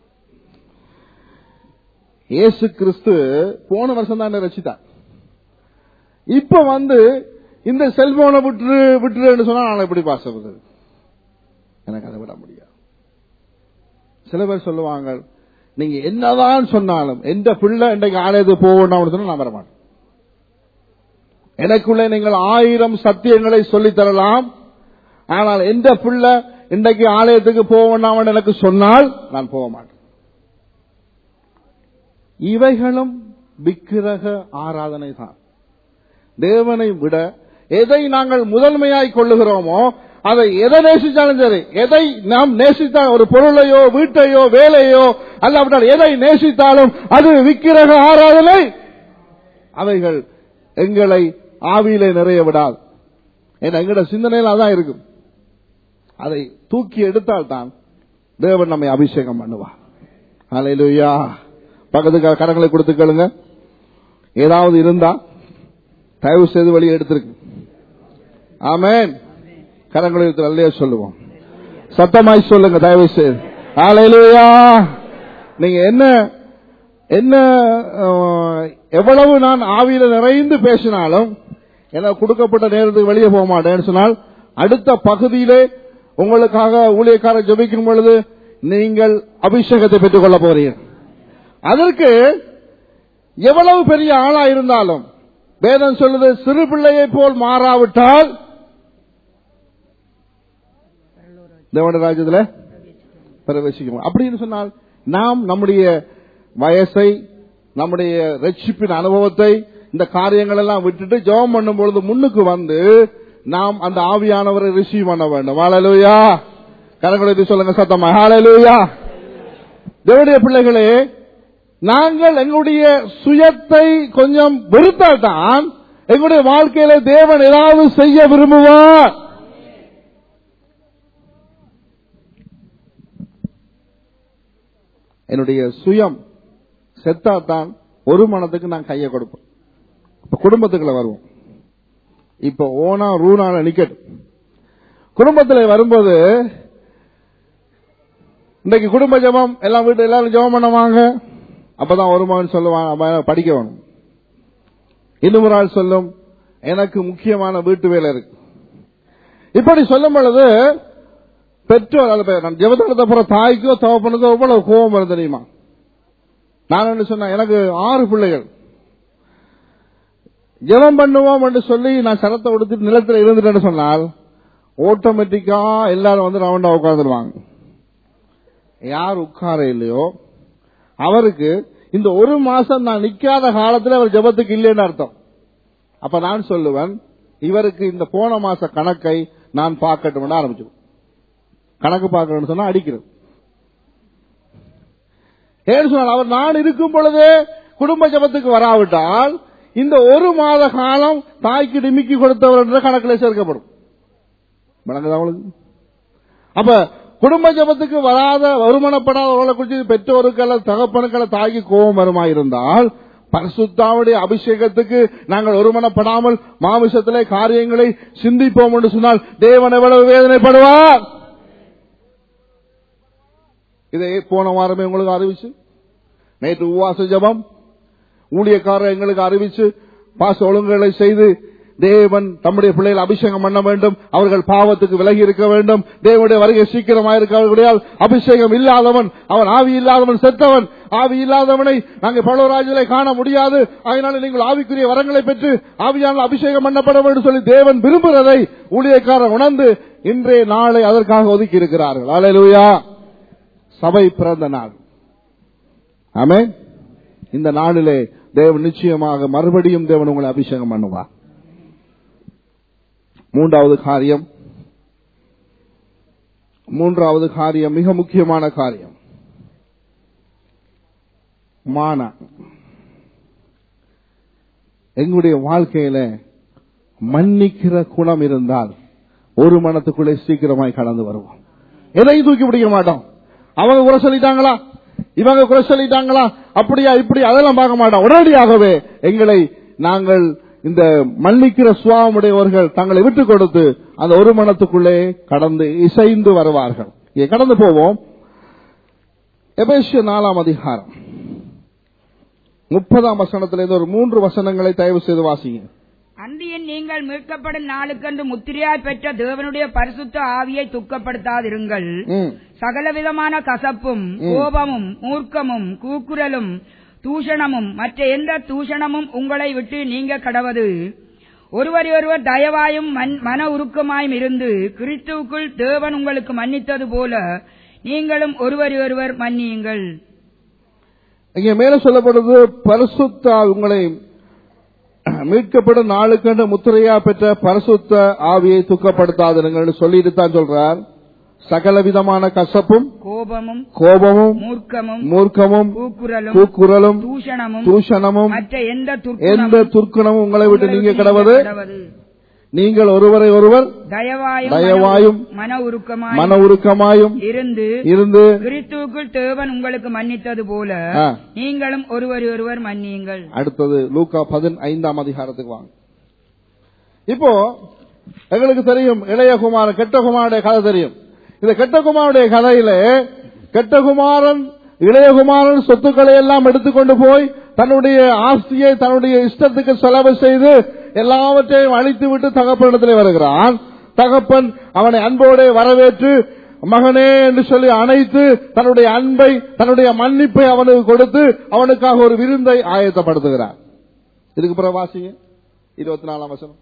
இயேசு கிறிஸ்து போன வருஷம் தான் ரசித்தார் இப்ப வந்து இந்த செல்போனை விட்டுரு விட்டுருன்னு சொன்னா நான் எப்படி பாசப்படுது எனக்கு அதை விட முடியாது சில பேர் சொல்லுவாங்க நீங்க என்னதான் சொன்னாலும் எந்த பிள்ளை இன்றைக்கு ஆலயத்துக்கு போகணும் சொன்னா நான் வரமாட்டேன் எனக்குள்ளே நீங்கள் ஆயிரம் சத்தியங்களை சொல்லித் தரலாம் ஆனால் எந்த பிள்ளை இன்றைக்கு ஆலயத்துக்கு போகணும் எனக்கு சொன்னால் நான் போக மாட்டேன் இவைகளும் விக்கிரக ஆராதனை தான் தேவனை விட எதை நாங்கள் முதன்மையாய் கொள்ளுகிறோமோ அதை எதை நேசித்தாலும் சரி எதை நாம் நேசித்தால் ஒரு பொருளையோ வீட்டையோ வேலையோ அல்லாவிட்டால் எதை நேசித்தாலும் அது விக்கிரக ஆராதனை அவைகள் எங்களை ஆவியிலே நிறைய விடாது ஏன்னா எங்களோட சிந்தனையில் அதான் இருக்கும் அதை தூக்கி எடுத்தால் தான் தேவன் நம்மை அபிஷேகம் பண்ணுவார் அலையிலுயா பக்கத்துக்கு கடங்களை கொடுத்து கேளுங்க ஏதாவது இருந்தா தயவு செய்து வெளியே எடுத்திருக்கு ஆமென் கரங்களை எடுத்து நல்லையா சொல்லுவோம் சத்தமாய் சொல்லுங்க தயவு செய்து அலையிலுயா நீங்க என்ன என்ன அஹ், எவ்வளவு நான் ஆவியில நிறைந்து பேசினாலும் எனக்கு கொடுக்கப்பட்ட நேரத்துக்கு வெளியே போக மாட்டேன்னு சொன்னால் அடுத்த பகுதியிலே உங்களுக்காக ஊழியக்காரர் ஜெபிக்கும் பொழுது நீங்கள் அபிஷேகத்தை பெற்றுக் கொள்ள போறீர்கள் அதற்கு எவ்வளவு பெரிய ஆளா இருந்தாலும் வேதம் சொல்லுது சிறு பிள்ளையை போல் மாறாவிட்டால் தேவன ராஜ்யத்துல பிரவேசிக்கும் அப்படின்னு சொன்னால் நாம் நம்முடைய வயசை நம்முடைய ரட்சிப்பின் அனுபவத்தை இந்த காரியங்கள் எல்லாம் விட்டுட்டு ஜெபம் பண்ணும் பொழுது முன்னுக்கு வந்து நாம் அந்த ஆவியானவரை ரிசீவ் பண்ண வேண்டும் ஹalleluya கரங்களை எடுத்து சொல்லுங்க சத்தமா ஹalleluya தேவனுடைய பிள்ளைகளே நாங்கள் எங்களுடைய சுயத்தை கொஞ்சம் வெறுத்தால் தான் எங்களுடைய வாழ்க்கையில தேவன் ஏதாவது செய்ய விரும்புவார் என்னுடைய சுயம் செத்தாதான் ஒரு மனத்துக்கு நான் கையை கொடுப்பேன் இப்ப குடும்பத்துக்குள்ள வருவோம் இப்ப ஓனா ரூனால நிக்கட்டும் குடும்பத்துல வரும்போது இன்னைக்கு குடும்ப ஜெபம் எல்லாம் வீட்டு எல்லாரும் ஜெபம் பண்ணுவாங்க அப்பதான் ஒரு மகன் சொல்லுவான் அப்ப எனக்கு படிக்க வேணும் இன்னும் ஒரு ஆள் சொல்லும் எனக்கு முக்கியமான வீட்டு வேலை இருக்கு இப்படி சொல்லும் பொழுது பெற்றோர் அது பேர், நான் ஜெபத்தை நடத்த போற தாய்க்கோ தகப்பனுக்கோ எவ்வளவு கோபம் வரும் தெரியுமா நான் என்ன சொன்னேன் எனக்கு ஆறு பிள்ளைகள் ஜெபம் பண்ணுவோம் என்று சொல்லி நான் சரத்தை கொடுத்துட்டு நிலத்தில் இருந்துட்டேன்னு சொன்னால் ஆட்டோமேட்டிக்கா எல்லாரும் வந்து ரவுண்டா உட்கார்ந்துருவாங்க யார் உட்கார இல்லையோ அவருக்கு இந்த ஒரு மாசம் நான் நிக்காத காலத்துல அவர் ஜெபத்துக்கு இல்லைன்னு அர்த்தம் அப்ப நான் சொல்லுவேன் இவருக்கு இந்த போன மாச கணக்கை நான் பார்க்கட்டும் ஆரம்பிச்சு கணக்கு பார்க்கணும்னு சொன்னா அடிக்கிறது ஏன்னு சொன்னால் அவர் நான் இருக்கும் பொழுதே குடும்ப ஜபத்துக்கு வராவிட்டால் இந்த ஒரு மாத காலம் தாய்க்கு டிமிக்கி கொடுத்தவர் என்ற கணக்கில் சேர்க்கப்படும் வணங்குதா அவளுக்கு அப்ப குடும்ப ஜபத்துக்கு வராத வருமானப்படாதவர்களை குறித்து பெற்றோருக்கு அல்லது தகப்பனுக்கு அல்லது தாய்க்கு கோபம் வருமா இருந்தால் பரிசுத்தாவுடைய அபிஷேகத்துக்கு நாங்கள் ஒருமனப்படாமல் மாமிசத்திலே காரியங்களை சிந்திப்போம் என்று சொன்னால் தேவன் எவ்வளவு வேதனைப்படுவார் இதை போன வாரமே உங்களுக்கு அறிவிச்சு நேற்று உவாச ஜபம் ஊழியக்காரர் எங்களுக்கு அறிவிச்சு பாச ஒழுங்குகளை செய்து தேவன் தம்முடைய பிள்ளைகள் அபிஷேகம் பண்ண வேண்டும் அவர்கள் பாவத்துக்கு விலகி இருக்க வேண்டும் தேவனுடைய வருகை சீக்கிரமாக இருக்கிறபடியால் அபிஷேகம் இல்லாதவன் அவன் ஆவி இல்லாதவன் செத்தவன் ஆவி இல்லாதவனை நாங்கள் பலவராஜலை காண முடியாது அதனால நீங்கள் ஆவிக்குரிய வரங்களை பெற்று ஆவியான அபிஷேகம் பண்ணப்பட வேண்டும் சொல்லி தேவன் விரும்புகிறதை ஊழியக்காரர் உணர்ந்து இன்றைய நாளை அதற்காக ஒதுக்கி இருக்கிறார்கள் அலையலுயா சபை பிறந்த நாள் ஆமே இந்த நாளிலே தேவன் நிச்சயமாக மறுபடியும் தேவன் உங்களை அபிஷேகம் பண்ணுவார் மூன்றாவது காரியம் மூன்றாவது காரியம் மிக முக்கியமான காரியம் மான எங்களுடைய வாழ்க்கையில மன்னிக்கிற குணம் இருந்தால் ஒரு மனத்துக்குள்ளே சீக்கிரமாய் கடந்து வருவோம் எதையும் தூக்கி பிடிக்க மாட்டோம் அவங்க குறை சொல்லிட்டாங்களா இவங்க குறை சொல்லிட்டாங்களா அப்படியா இப்படி அதெல்லாம் பார்க்க மாட்டோம் உடனடியாகவே எங்களை நாங்கள் இந்த மன்னிக்கிற சுவாமுடையவர்கள் தங்களை விட்டுக் கொடுத்து அந்த ஒரு மனத்துக்குள்ளே கடந்து இசைந்து வருவார்கள் இங்கே கடந்து போவோம் எபேசிய நாலாம் அதிகாரம் முப்பதாம் வசனத்திலிருந்து ஒரு மூன்று வசனங்களை தயவு செய்து வாசிங்க அன்றியின் நீங்கள் மீட்கப்படும் நாளுக்கென்று முத்திரையாய் பெற்ற தேவனுடைய பரிசுத்த ஆவியை துக்கப்படுத்தாதிருங்கள் ம். சகலவிதமான கசப்பும் கோபமும் மூர்க்கமும் கூக்குரலும் தூஷணமும் மற்ற எந்த தூஷணமும் உங்களை விட்டு நீங்க கடவது ஒருவரையொருவர் தயவாயும் மன்- மன உருக்கமாயும் இருந்து கிறிஸ்துவுக்குள் தேவன் உங்களுக்கு மன்னித்தது போல நீங்களும் ஒருவரையொருவர் மன்னியுங்கள் இங்கே மேல சொல்லப்படுது பரிசுத்த உங்களை மீட்கப்படும் நாளுக்கென்று முத்திரையா பெற்ற பரிசுத்த ஆவியை துக்கப்படுத்தாதுங்கள் சொல்லிட்டு தான் சொல்றார் சகல விதமான கசப்பும் கோபமும் கோபமும் மூர்க்கமும் மூர்க்கமும் கூக்குரலும் கூக்குரலும் தூஷணமும் தூஷணமும் மற்ற எந்த எந்த துர்க்குணமும் துர்க்குணமும் உங்களை விட்டு உங்களை நீங்க விட்டு கடவது கடவது. நீங்கள் ஒருவரை ஒருவர் தயவாயும் தயவாயும் மன உருக்கமாய் மன உருக்கமாயும் இருந்து இருந்து கிறிஸ்துவுக்குள் தேவன் உங்களுக்கு மன்னித்தது போல ஆ. நீங்களும் ஒருவர் ஒருவர் மன்னியுங்கள் அடுத்தது லூக்கா பதினைந்தாம் அதிகாரத்துக்கு வாங்க இப்போ எங்களுக்கு தெரியும் இளையகுமாரன் கெட்டகுமாரனுடைய கதை தெரியும் இந்த கெட்டகுமாரனுடைய கதையில கெட்டகுமாரன் இளையகுமாரன் சொத்துக்களை எல்லாம் எடுத்துக்கொண்டு போய் தன்னுடைய ஆஸ்தியை தன்னுடைய இஷ்டத்துக்கு செலவு செய்து எல்லாவற்றையும் அழித்து விட்டு தகப்பனிடத்தில் வருகிறான் தகப்பன் அவனை அன்போடு வரவேற்று மகனே என்று சொல்லி அணைத்து தன்னுடைய அன்பை தன்னுடைய மன்னிப்பை அவனுக்கு கொடுத்து அவனுக்காக ஒரு விருந்தை ஆயத்தப்படுத்துகிறார் இதுக்கு பிறகு வாசிங்க இருபத்தி நாலாம் வசனம்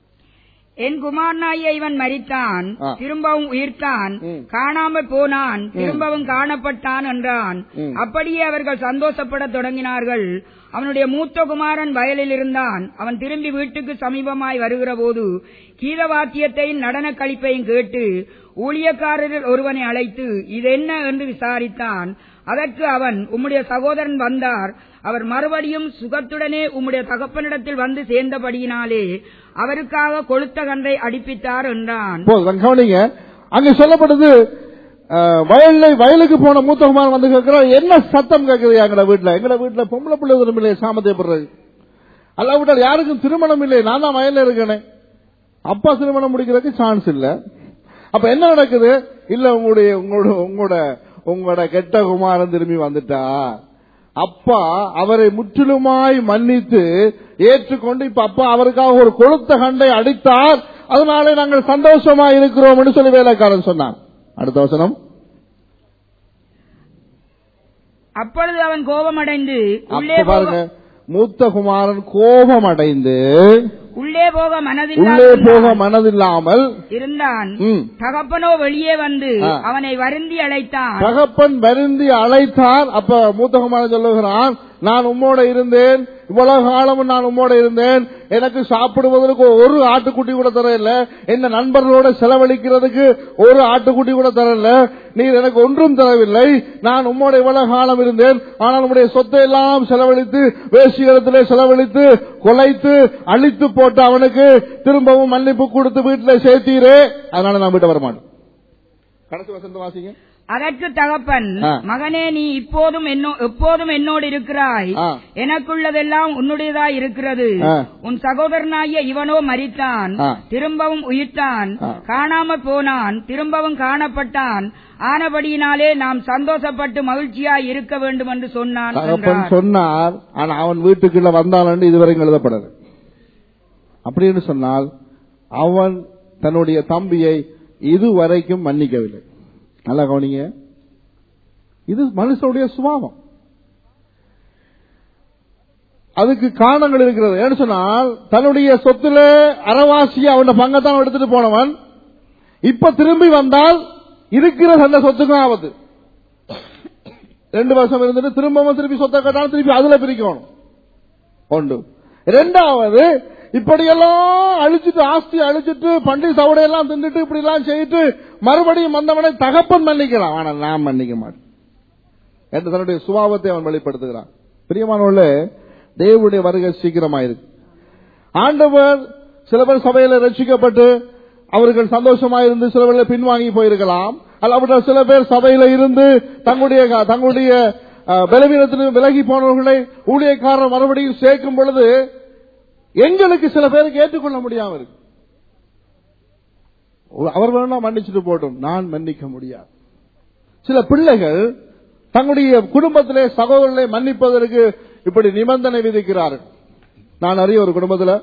என் குமாரனாகிய இவன் மரித்தான் ஆ. திரும்பவும் உயிர்த்தான் ம். காணாமல் போனான் திரும்பவும் காணப்பட்டான் என்றான் ம். அப்படியே அவர்கள் சந்தோஷப்படத் தொடங்கினார்கள் அவனுடைய மூத்த குமாரன் வயலில் இருந்தான் அவன் திரும்பி வீட்டுக்கு சமீபமாய் வருகிற போது கீதவாத்தியத்தையும் நடன கழிப்பையும் கேட்டு ஊழியக்காரரில் ஒருவனை அழைத்து இது என்ன என்று விசாரித்தான் அதற்கு அவன் உம்முடைய சகோதரன் வந்தார் அவர் மறுபடியும் சுகத்துடனே உம்முடைய தகப்பனிடத்தில் வந்து சேர்ந்தபடியினாலே அவருக்காக கொளுத்த கன்றை அடிப்பித்தார் என்றான் போதும் கவனிங்க அங்க சொல்லப்படுது அஹ், வயல்ல வயலுக்கு போன மூத்தகுமாரன் வந்து கேட்கிறார் என்ன சத்தம் கேட்குது எங்கட வீட்டுல எங்கட வீட்டுல பொம்பளை பிள்ளை இல்லையே சாமத்தியப்படுறது அல்லாவிட்டால் யாருக்கும் திருமணம் இல்லை நான் தான் வயல்ல இருக்கேனே அப்பா திருமணம் முடிக்கிறதுக்கு சான்ஸ் இல்ல அப்ப என்ன நடக்குது இல்ல உங்களுடைய உங்களோட உங்களோட உங்களோட கெட்ட குமாரன் திரும்பி வந்துட்டா அப்பா அவரை முற்றிலுமாய் மன்னித்து ஏற்றுக்கொண்டு இப்ப அப்பா அவருக்காக ஒரு கொளுத்த கண்டை அடித்தார் அதனாலே நாங்கள் சந்தோஷமா இருக்கிறோம் என்று சொல்லி வேலைக்காரன் சொன்னான் அடுத்த வசனம் அப்பொழுது அவன் கோபமடைந்து உள்ளே அப்ப பாருங்க போக மூத்த குமாரன் கோபம் அடைந்து உள்ளே போக உள்ளே மனதில்லாமல் போக மனதில்லாமல் இருந்தான் ம், தகப்பனோ வெளியே வந்து ஆ. அவனை வருந்தி அழைத்தான் தகப்பன் வருந்தி அழைத்தார் அப்ப மூத்தகுமாரன் சொல்லுகிறான் நான் உம்மோட இருந்தேன் இவ்வளவு காலமும் நான் உம்மோட இருந்தேன் எனக்கு சாப்பிடுவதற்கு ஒரு ஆட்டுக்குட்டி கூட தரல என்ன நண்பர்களோட செலவழிக்கிறதுக்கு ஒரு ஆட்டுக்குட்டி கூட தரல நீர் எனக்கு ஒன்றும் தரவில்லை நான் உம்மோட இவ்வளவு காலம் இருந்தேன் ஆனால் உம்முடைய சொத்தை எல்லாம் செலவழித்து வேசிகளத்திலே செலவழித்து கொலைத்து அழித்து போட்டு அவனுக்கு திரும்பவும் மன்னிப்பு கொடுத்து வீட்டில் சேர்த்தீரே அதனால நான் வீட்டை வரமாட்டேன் கடைசி வசந்த வாசிங்க அதற்கு தகப்பன் ஆ. மகனே நீ இப்போதும் என்னோ எப்போதும் என்னோடு இருக்கிறாய் ஆ. எனக்குள்ளதெல்லாம் உன்னுடையதாய் இருக்கிறது ஆ. உன் சகோதரனாகிய இவனோ மரித்தான் ஆ. திரும்பவும் உயிர்த்தான் ஆ. காணாம போனான் திரும்பவும் காணப்பட்டான் ஆனபடியினாலே நாம் சந்தோஷப்பட்டு மகிழ்ச்சியாய் இருக்க வேண்டும் என்று சொன்னான் தகப்பன் என்றார். சொன்னார் ஆனா அவன் வீட்டுக்குள்ள வந்தான்னு இதுவரைக்கும் எழுதப்படாது அப்படின்னு சொன்னால் அவன் தன்னுடைய தம்பியை இதுவரைக்கும் மன்னிக்கவில்லை நல்லா கவனிங்க இது மனுஷனுடைய சுபாவம் அதுக்கு காரணங்கள் இருக்கிறது ஏன்னு சொன்னால் தன்னுடைய சொத்துல அறவாசி அவன பங்கத்தான் எடுத்துட்டு போனவன் இப்ப திரும்பி வந்தால் இருக்கிற அந்த சொத்துக்கும் ஆபத்து ரெண்டு வருஷம் இருந்துட்டு திரும்பவும் திருப்பி சொத்தை கட்டாலும் திருப்பி அதுல பிரிக்கணும் ஒன்று ரெண்டாவது இப்படியெல்லாம் அழிச்சிட்டு ஆஸ்தி அழிச்சிட்டு பண்டி சவடையெல்லாம் தின்னுட்டு இப்படி எல்லாம் செய்துட்டு மறுபடியும் வந்தவனை தகப்பன் மன்னிக்கலாம் ஆனா நான் மன்னிக்க மாட்டேன் என்று தன்னுடைய சுபாவத்தை அவன் வெளிப்படுத்துகிறான் பிரியமானவர்களே தேவனுடைய வருகை சீக்கிரமாயிருக்கு ஆண்டவர் சில பேர் சபையில ரட்சிக்கப்பட்டு அவர்கள் சந்தோஷமா இருந்து சில பேர்ல பின்வாங்கி போயிருக்கலாம் அல்ல சில பேர் சபையில இருந்து தங்களுடைய தங்களுடைய அஹ், பலவீனத்திலிருந்து விலகி போனவர்களை ஊழியக்காரர் மறுபடியும் சேர்க்கும் பொழுது எங்களுக்கு சில பேருக்கு ஏற்றுக்கொள்ள முடியாம இருக்கு அவர் வேணா மன்னிச்சுட்டு போட்டும் நான் மன்னிக்க முடியாது சில பிள்ளைகள் தங்களுடைய குடும்பத்திலே சகோதரர்களை மன்னிப்பதற்கு இப்படி நிபந்தனை விதிக்கிறார்கள் நான் அறிய ஒரு குடும்பத்தில்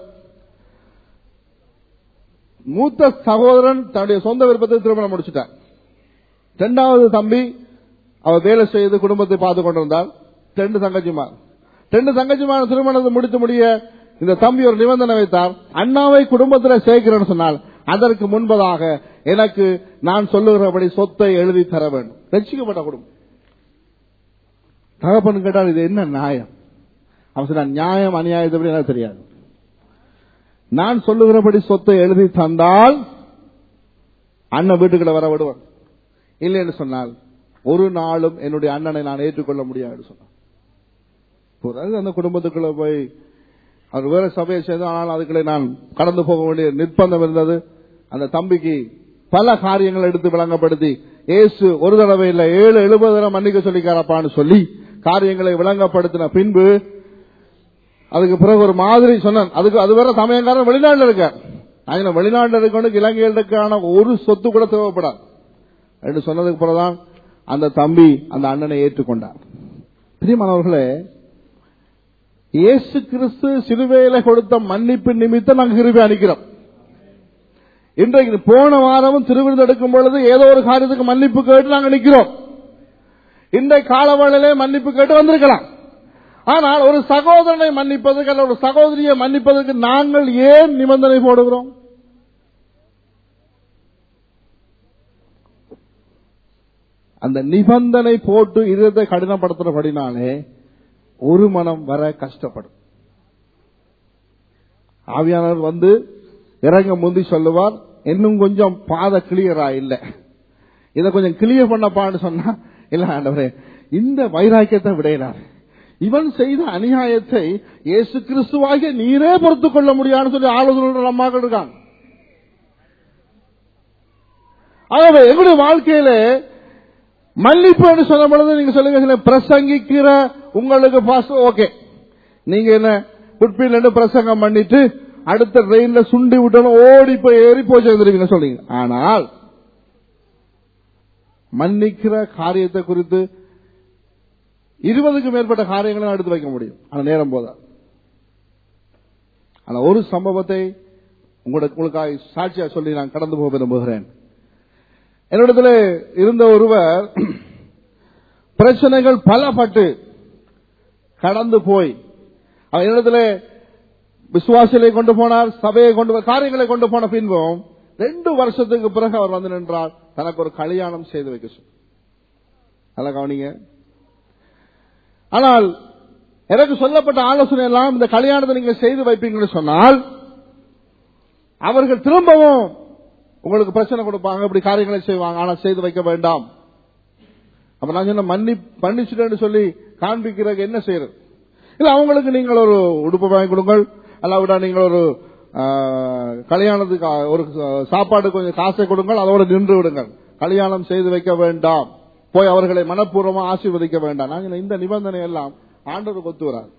மூத்த சகோதரன் தன்னுடைய சொந்த விருப்பத்தை திருமணம் முடிச்சிட்டார் இரண்டாவது தம்பி அவர் வேலை செய்து குடும்பத்தை பார்த்து கொண்டிருந்தார் ரெண்டு தங்கச்சிமார் ரெண்டு தங்கச்சிமார் திருமணத்தை முடித்து முடிய இந்த தம்பி ஒரு நிபந்தனை வைத்தார் அண்ணாவை குடும்பத்தில் சேர்க்கிறேன்னு சொன்னால் அதற்கு முன்பதாக எனக்கு நான் சொல்லுகிறபடி சொத்தை எழுதி தர வேண்டும் ரட்சிக்கப்பட்ட குடும்பம் தகப்பன் கேட்டால் இது என்ன நியாயம் அவன் சொன்னான் நியாயம் அநியாயத்தை பற்றி எனக்கு தெரியாது நான் சொல்லுகிறபடி சொத்தை எழுதி தந்தால் அண்ணன் வீட்டுக்குள்ள வர விடுவான் இல்லைன்னு சொன்னால் ஒரு நாளும் என்னுடைய அண்ணனை நான் ஏற்றுக்கொள்ள முடியாது சொன்னான் பிறகு அந்த குடும்பத்துக்குள்ள போய் அவர் வேற சபையை சேர்ந்து ஆனால் அதுக்குள்ளே நான் கடந்து போக வேண்டிய நிர்பந்தம் இருந்தது அந்த தம்பிக்கு பல காரியங்களை எடுத்து விளங்கப்படுத்தி இயேசு ஒரு தடவை இல்லை ஏழு எழுபது தடவை மன்னிக்க சொல்லிக்காரப்பான்னு சொல்லி காரியங்களை விளங்கப்படுத்தின பின்பு அதுக்கு பிறகு ஒரு மாதிரி சொன்னான் அதுக்கு அது வேற சமயங்காரன் வெளிநாட்டில் இருக்கார் நான் வெளிநாட்டில் இருக்கணும் இலங்கைகளுக்கான ஒரு சொத்து கூட தேவைப்படாது என்று சொன்னதுக்கு பிறகுதான் அந்த தம்பி அந்த அண்ணனை ஏற்றுக்கொண்டார் பிரியமானவர்களே இயேசு கிறிஸ்து சிலுவையில கொடுத்த மன்னிப்பு நிமித்தம் நாங்கள் கிருபை அளிக்கிறோம் இன்றைக்கு போன வாரமும் திருவிருந்து எடுக்கும் பொழுது ஏதோ ஒரு காரியத்துக்கு மன்னிப்பு கேட்டு நாங்கள் நிற்கிறோம் இன்றைய காலவழிலே மன்னிப்பு கேட்டு வந்திருக்கலாம் ஆனால் ஒரு சகோதரனை மன்னிப்பதற்கு அல்ல ஒரு சகோதரியை மன்னிப்பதற்கு நாங்கள் ஏன் நிபந்தனை போடுகிறோம் அந்த நிபந்தனை போட்டு இதயத்தை கடினப்படுத்துறபடினாலே ஒரு மனம் வர கஷ்டப்படும் ஆவியானவர் வந்து இறங்க முந்தி சொல்லுவார் இன்னும் கொஞ்சம் பாத கிளியரா இல்ல இதை கொஞ்சம் கிளியர் பண்ணப்பான்னு சொன்னா இல்ல ஆண்டவரே இந்த வைராக்கியத்தை விடையிறார் இவன் செய்த அநியாயத்தை இயேசு கிறிஸ்துவாகிய நீரே பொறுத்துக் கொள்ள முடியாதுன்னு சொல்லி ஆலோசனை அம்மாக்கள் இருக்காங்க ஆகவே எங்களுடைய வாழ்க்கையில மன்னிப்புன்னு சொல்ல பொழுது நீங்க சொல்லுங்க சில பிரசங்கிக்கிற உங்களுக்கு பாஸ் ஓகே நீங்க என்ன குட்பில் பிரசங்கம் பண்ணிட்டு அடுத்த ட்ரெயின்ல சுண்டி விட்டணும் ஓடி போய் ஏறி போய் சேர்ந்துருவீங்க சொல்றீங்க ஆனால் மன்னிக்கிற காரியத்தை குறித்து இருபதுக்கு மேற்பட்ட காரியங்களை எடுத்து வைக்க முடியும் ஆனா நேரம் போதா ஆனா ஒரு சம்பவத்தை உங்களுக்கு உங்களுக்காக சாட்சியா சொல்லி நான் கடந்து போக விரும்புகிறேன் என்னிடத்தில் இருந்த ஒருவர் பிரச்சனைகள் பலப்பட்டு கடந்து போய் அவர் என்னிடத்தில் விசுவாசிகளை கொண்டு போனார் சபையை கொண்டு போ- காரியங்களை கொண்டு போன பின்பும் ரெண்டு வருஷத்துக்கு பிறகு அவர் வந்து நின்றார் தனக்கு ஒரு கல்யாணம் செய்து வைக்க சொல்லி நல்லா கவனிங்க ஆனால் எனக்கு சொல்லப்பட்ட ஆலோசனை எல்லாம் இந்த கல்யாணத்தை நீங்க செய்து வைப்பீங்கன்னு சொன்னால் அவர்கள் திரும்பவும் உங்களுக்கு பிரச்சனை கொடுப்பாங்க இப்படி காரியங்களை செய்வாங்க ஆனால் செய்து வைக்க வேண்டாம் அப்ப நான் சொன்ன மன்னி மன்னிச்சுட்டேன்னு சொல்லி காண்பிக்கிறதுக்கு என்ன செய்யறது இல்ல அவங்களுக்கு நீங்கள் ஒரு உடுப்பு வாங்கி கொடுங்கள் அல்லாவிடா நீங்கள் ஒரு ஆ, கல்யாணத்துக்கு ஆ, ஒரு சாப்பாடு கொஞ்சம் காசை கொடுங்கள் அதோட நின்று விடுங்கள் கல்யாணம் செய்து வைக்க வேண்டாம் போய் அவர்களை மனப்பூர்வமா ஆசீர்வதிக்க வேண்டாம் நாங்கள் இந்த நிபந்தனை எல்லாம் ஆண்டவர் கொத்துகிறார்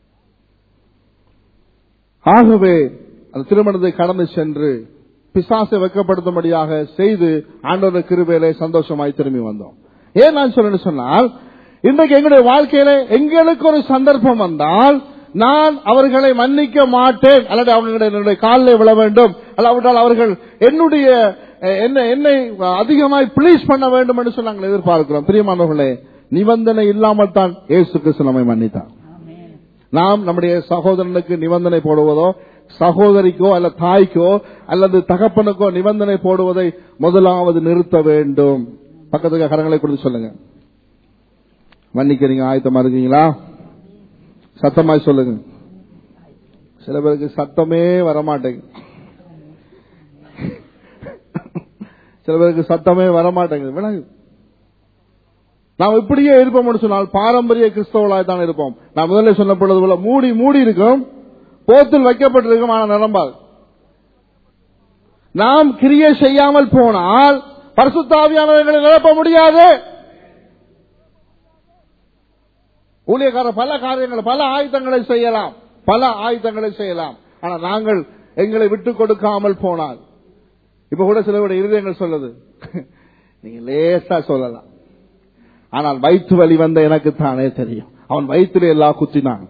ஆகவே அந்த திருமணத்தை கடந்து சென்று பிசாசை வெக்கப்படுத்தும்படியாக செய்து ஆண்டவர் கிருபையிலே சந்தோஷமாய் திரும்பி வந்தோம் ஏன் நான் சொல்லணும்னு சொன்னால் இன்றைக்கு எங்களுடைய வாழ்க்கையில எங்களுக்கு ஒரு சந்தர்ப்பம் வந்தால் நான் அவர்களை மன்னிக்க மாட்டேன் அல்லது அவர்களுடைய என்னுடைய காலில் விழ வேண்டும் அல்லாவிட்டால் அவர்கள் என்னுடைய அஹ், என்ன என்னை அதிகமாய் ப்ளீஸ் பண்ண வேண்டும் என்று சொல்லி நாங்கள் எதிர்பார்க்கிறோம் பிரியமானவர்களே நிபந்தனை இல்லாமல் தான் இயேசு கிறிஸ்து நம்மை மன்னித்தார் நாம் நம்முடைய சகோதரனுக்கு நிபந்தனை போடுவதோ சகோதரிக்கோ அல்ல தாய்க்கோ அல்லது தகப்பனுக்கோ நிபந்தனை போடுவதை முதலாவது நிறுத்த வேண்டும் பக்கத்துக்கு கரங்களை கொடுத்து சொல்லுங்க மன்னிக்கிறீங்க ஆயத்தமா இருக்கீங்களா சத்தமாய் சொல்லுங்க சில பேருக்கு சத்தமே வரமாட்டேங்குது சில பேருக்கு சத்தமே வரமாட்டேங்குது விளங்கு நாம் இப்படியே இருப்போம்னு சொன்னால் பாரம்பரிய கிறிஸ்தவர்களாய் தான் இருப்போம் நான் முதல்ல சொன்ன பொழுது போல மூடி மூடி இருக்கும் போத்தில் வைக்கப்பட்டிருக்கும் ஆனால் நிரம்பாது நாம் கிரியை செய்யாமல் போனால் பரிசுத்தாவியானவர்களை நிரப்ப முடியாது ஊழியக்காரர் பல காரியங்கள் பல ஆயுதங்களை செய்யலாம் பல ஆயுதங்களை செய்யலாம் ஆனா நாங்கள் எங்களை விட்டு கொடுக்காமல் போனால் இப்ப கூட சிலருடைய இருதயங்கள் சொல்லுது நீங்க லேசா சொல்லலாம் ஆனால் வயிற்று வலி வந்த எனக்கு தானே தெரியும் அவன் வயிற்றுல எல்லாம் குத்தினான்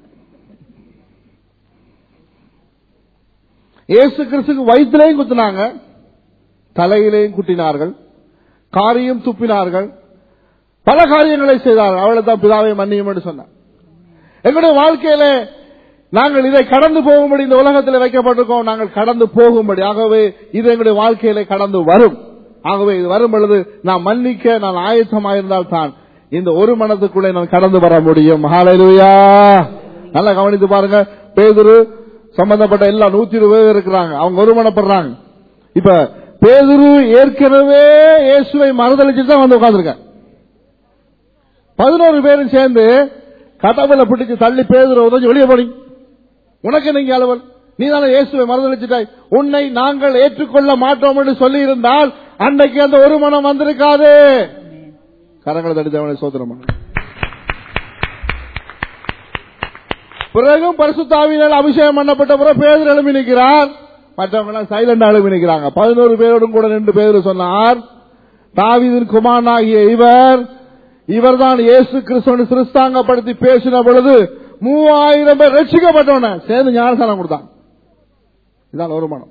இயேசு கிறிஸ்துக்கு வயிற்றுலையும் குத்தினாங்க தலையிலையும் குட்டினார்கள் காரியம் துப்பினார்கள் பல காரியங்களை செய்தார்கள் அவளை தான் பிதாவை மன்னியும் என்று சொன்னார் எங்களுடைய வாழ்க்கையில நாங்கள் இதை கடந்து போகும்படி இந்த உலகத்தில் வைக்கப்பட்டிருக்கோம் நாங்கள் கடந்து போகும்படி ஆகவே இது எங்களுடைய வாழ்க்கையில கடந்து வரும் ஆகவே இது வரும் பொழுது நான் மன்னிக்க நான் ஆயத்தமாயிருந்தால் தான் இந்த ஒரு மனத்துக்குள்ளே நான் கடந்து வர முடியும் ஹalleluya நல்லா கவனித்து பாருங்க பேதுரு சம்பந்தப்பட்ட எல்லா நூத்தி இருபது பேர் இருக்கிறாங்க அவங்க ஒரு மனப்படுறாங்க இப்ப பேதுரு ஏற்கனவே இயேசுவை மறுதளிச்சுட்டு தான் வந்து உட்கார்ந்துருக்காங்க பதினோரு பேரும் சேர்ந்து கதவுல பிடிச்சு தள்ளி பேதுரு உதவி வெளியே போனீங்க உனக்கு நீங்க அளவல் நீ தானே இயேசுவை மறுதளிச்சிட்டாய் உன்னை நாங்கள் ஏற்றுக்கொள்ள மாட்டோம் என்று சொல்லி இருந்தால் அன்னைக்கு அந்த ஒரு மனம் வந்திருக்காது கரங்களை தடித்தவனை சோதனம் பண்ணு. பிறகும் பரிசுத்தாவினால் அபிஷேகம் பண்ணப்பட்ட பிறகு பேதர் எழுப்பி நிற்கிறார் மற்றவங்க எல்லாம் சைலண்டா எழுப்பி நிற்கிறாங்க பதினோரு பேரோடும் கூட நின்று பேதர் சொன்னார் தாவீதின் குமாரனாகிய இவர் இவர்தான் இயேசு கிறிஸ்துவனை சிறுஸ்தாங்கப்படுத்தி பேசின பொழுது மூவாயிரம் பேர் ரட்சிக்கப்பட்டவன சேர்ந்து ஞானசானம் கொடுத்தான் இதான் ஒரு மனம்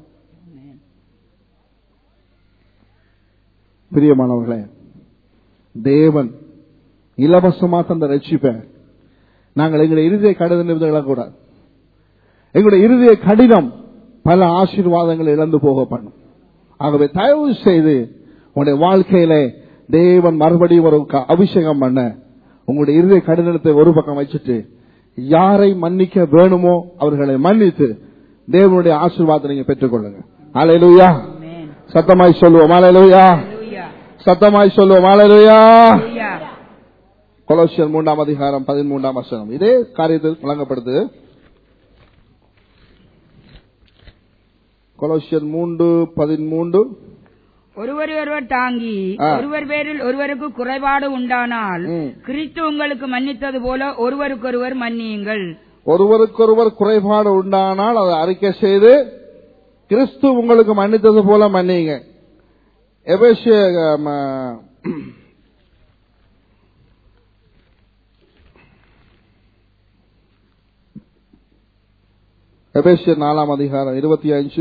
பிரியமானவர்களே தேவன் இலவசமா தந்த ரட்சிப்ப நாங்கள் எங்களுடைய இறுதியை கடிதம் கூடாது எங்களுடைய இறுதிய கடினம் பல ஆசீர்வாதங்களை இழந்து போக பண்ணும் ஆகவே தயவு செய்து உங்களுடைய வாழ்க்கையில தேவன் மறுபடியும் ஒரு க- அபிஷேகம் பண்ண உங்களுடைய இறுதிய கடினத்தை ஒரு பக்கம் வச்சுட்டு யாரை மன்னிக்க வேணுமோ அவர்களை மன்னித்து தேவனுடைய ஆசீர்வாதத்தை நீங்க பெற்றுக்கொள்ளுங்க அலையலுயா ஆமென். சத்தமாய் சொல்லுவோம் அலையலுயா ஹalleluya. சத்தமாய் சொல்லுவோம் அலையலுயா ஹalleluya. கொலோசியர் மூன்றாம் அதிகாரம் பதிமூன்றாம் வசனம் இதே காரியத்தில் வழங்கப்படுது கொலோசியர் மூன்று பதிமூன்று ஒருவர் ஒருவர் தாங்கி ஆ. ஒருவர் பேரில் ஒருவருக்கு குறைபாடு உண்டானால் ம். கிறிஸ்து உங்களுக்கு மன்னித்தது போல ஒருவருக்கொருவர் மன்னியுங்கள் ஒருவருக்கொருவர் குறைபாடு உண்டானால் அதை அறிக்கை செய்து கிறிஸ்து உங்களுக்கு மன்னித்தது போல மன்னிங்க எபேசிய ம, எபேசியர் நாலாம் அதிகாரம் இருபத்தி அஞ்சு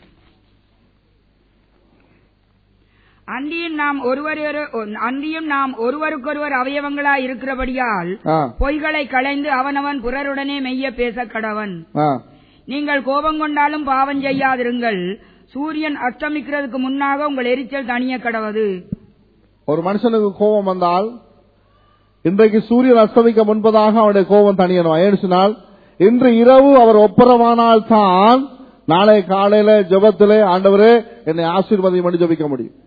அன்றியும் நாம் ஒருவர் அன்றியும் நாம் ஒருவருக்கொருவர் அவயவங்களாய் இருக்கிறபடியால் ஆ, பொய்களை களைந்து அவனவன் பிறருடனே மெய்ய பேச கடவன் ஆ. நீங்கள் கோபம் கொண்டாலும் பாவம் செய்யாதிருங்கள் சூரியன் அஸ்தமிக்கிறதுக்கு முன்னாக உங்கள் எரிச்சல் தணிய கடவது ஒரு மனுஷனுக்கு கோபம் வந்தால் இன்றைக்கு சூரியன் அஸ்தமிக்க முன்பதாக அவனுடைய கோபம் தணியணும் ஏன்னு சொன்னால் இன்று இரவு அவர் ஒப்புரவானால் தான் நாளை காலையில ஜெபத்திலே ஆண்டவரே என்னை ஆசீர்வாதம் பண்ணி ஜெபிக்க முடியும்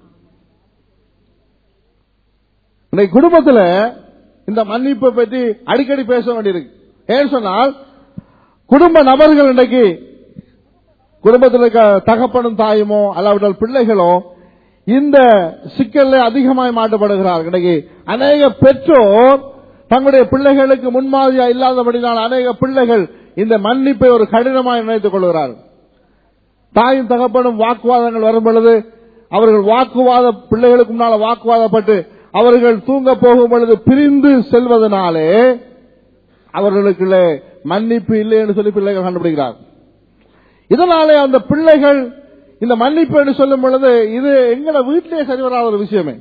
இன்னைக்கு குடும்பத்துல இந்த மன்னிப்பை பற்றி அடிக்கடி பேச வேண்டியிருக்கு ஏன்னு சொன்னால் குடும்ப நபர்கள் இன்றைக்கு குடும்பத்தில் இருக்க தகப்பனும் தாயுமோ அல்லாவிட்டால் பிள்ளைகளோ இந்த சிக்கல்ல அதிகமாய் மாட்டப்படுகிறார்கள் இன்னைக்கு அநேக பெற்றோர் தங்களுடைய பிள்ளைகளுக்கு முன்மாதிரியா இல்லாதபடினால் அநேக பிள்ளைகள் இந்த மன்னிப்பை ஒரு கடினமாய் நினைத்துக் கொள்கிறார்கள் தாயும் தகப்பனும் வாக்குவாதங்கள் வரும் பொழுது அவர்கள் வாக்குவாத பிள்ளைகளுக்கு முன்னால வாக்குவாதப்பட்டு அவர்கள் தூங்க போகும் பொழுது பிரிந்து செல்வதனாலே அவர்களுக்குள்ளே மன்னிப்பு இல்லை என்று சொல்லி பிள்ளைகள் கண்டுபிடிக்கிறார் இதனாலே அந்த பிள்ளைகள் இந்த மன்னிப்பு என்று சொல்லும் பொழுது இது எங்கட வீட்டிலே சரி வராத ஒரு விஷயமே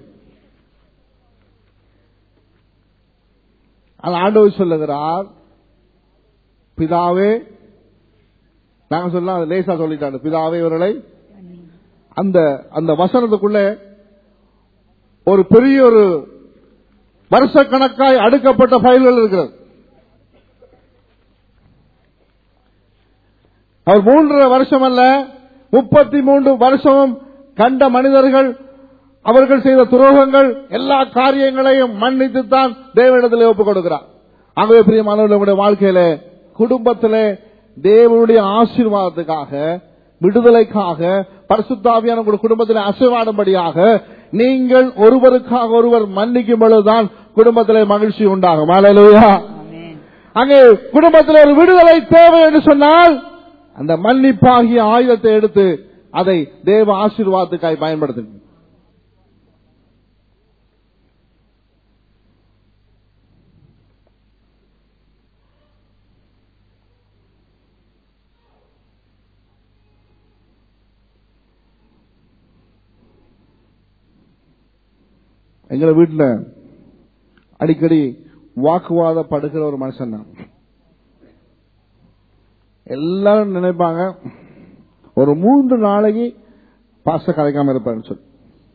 அந்த ஆண்டவர் சொல்லுகிறார் பிதாவே நாங்க சொல்லலாம் அது லேசா சொல்லிட்டாங்க பிதாவே இவர்களை அந்த அந்த வசனத்துக்குள்ள ஒரு பெரிய ஒரு வருஷக்கணக்காய் அடுக்கப்பட்ட ஃபைல்கள் இருக்கிறது அவர் மூன்றரை வருஷம் அல்ல முப்பத்தி மூன்று வருஷமும் கண்ட மனிதர்கள் அவர்கள் செய்த துரோகங்கள் எல்லா காரியங்களையும் மன்னித்துத்தான் தேவனிடத்தில் ஒப்புக் கொடுக்கிறார் ஆகவே பிரியமானவர்களுடைய வாழ்க்கையில குடும்பத்திலே தேவனுடைய ஆசீர்வாதத்துக்காக விடுதலைக்காக பரிசுத்தாவியான உங்கள் குடும்பத்தில் அசைவாடும்படியாக நீங்கள் ஒருவருக்காக ஒருவர் மன்னிக்கும் பொழுதுதான் குடும்பத்திலே மகிழ்ச்சி உண்டாகும் அல்லேலூயா ஆமென். அங்கே குடும்பத்தில் ஒரு விடுதலை தேவை என்று சொன்னால் அந்த மன்னிப்பாகிய ஆயுதத்தை எடுத்து அதை தேவ ஆசீர்வாதத்துக்காய் பயன்படுத்துங்க எங்களை வீட்டுல அடிக்கடி வாக்குவாதப்படுகிற ஒரு மனுஷன் தான் எல்லாரும் நினைப்பாங்க ஒரு மூன்று நாளைக்கு பாச கலைக்காம இருப்பாருன்னு சொல்லி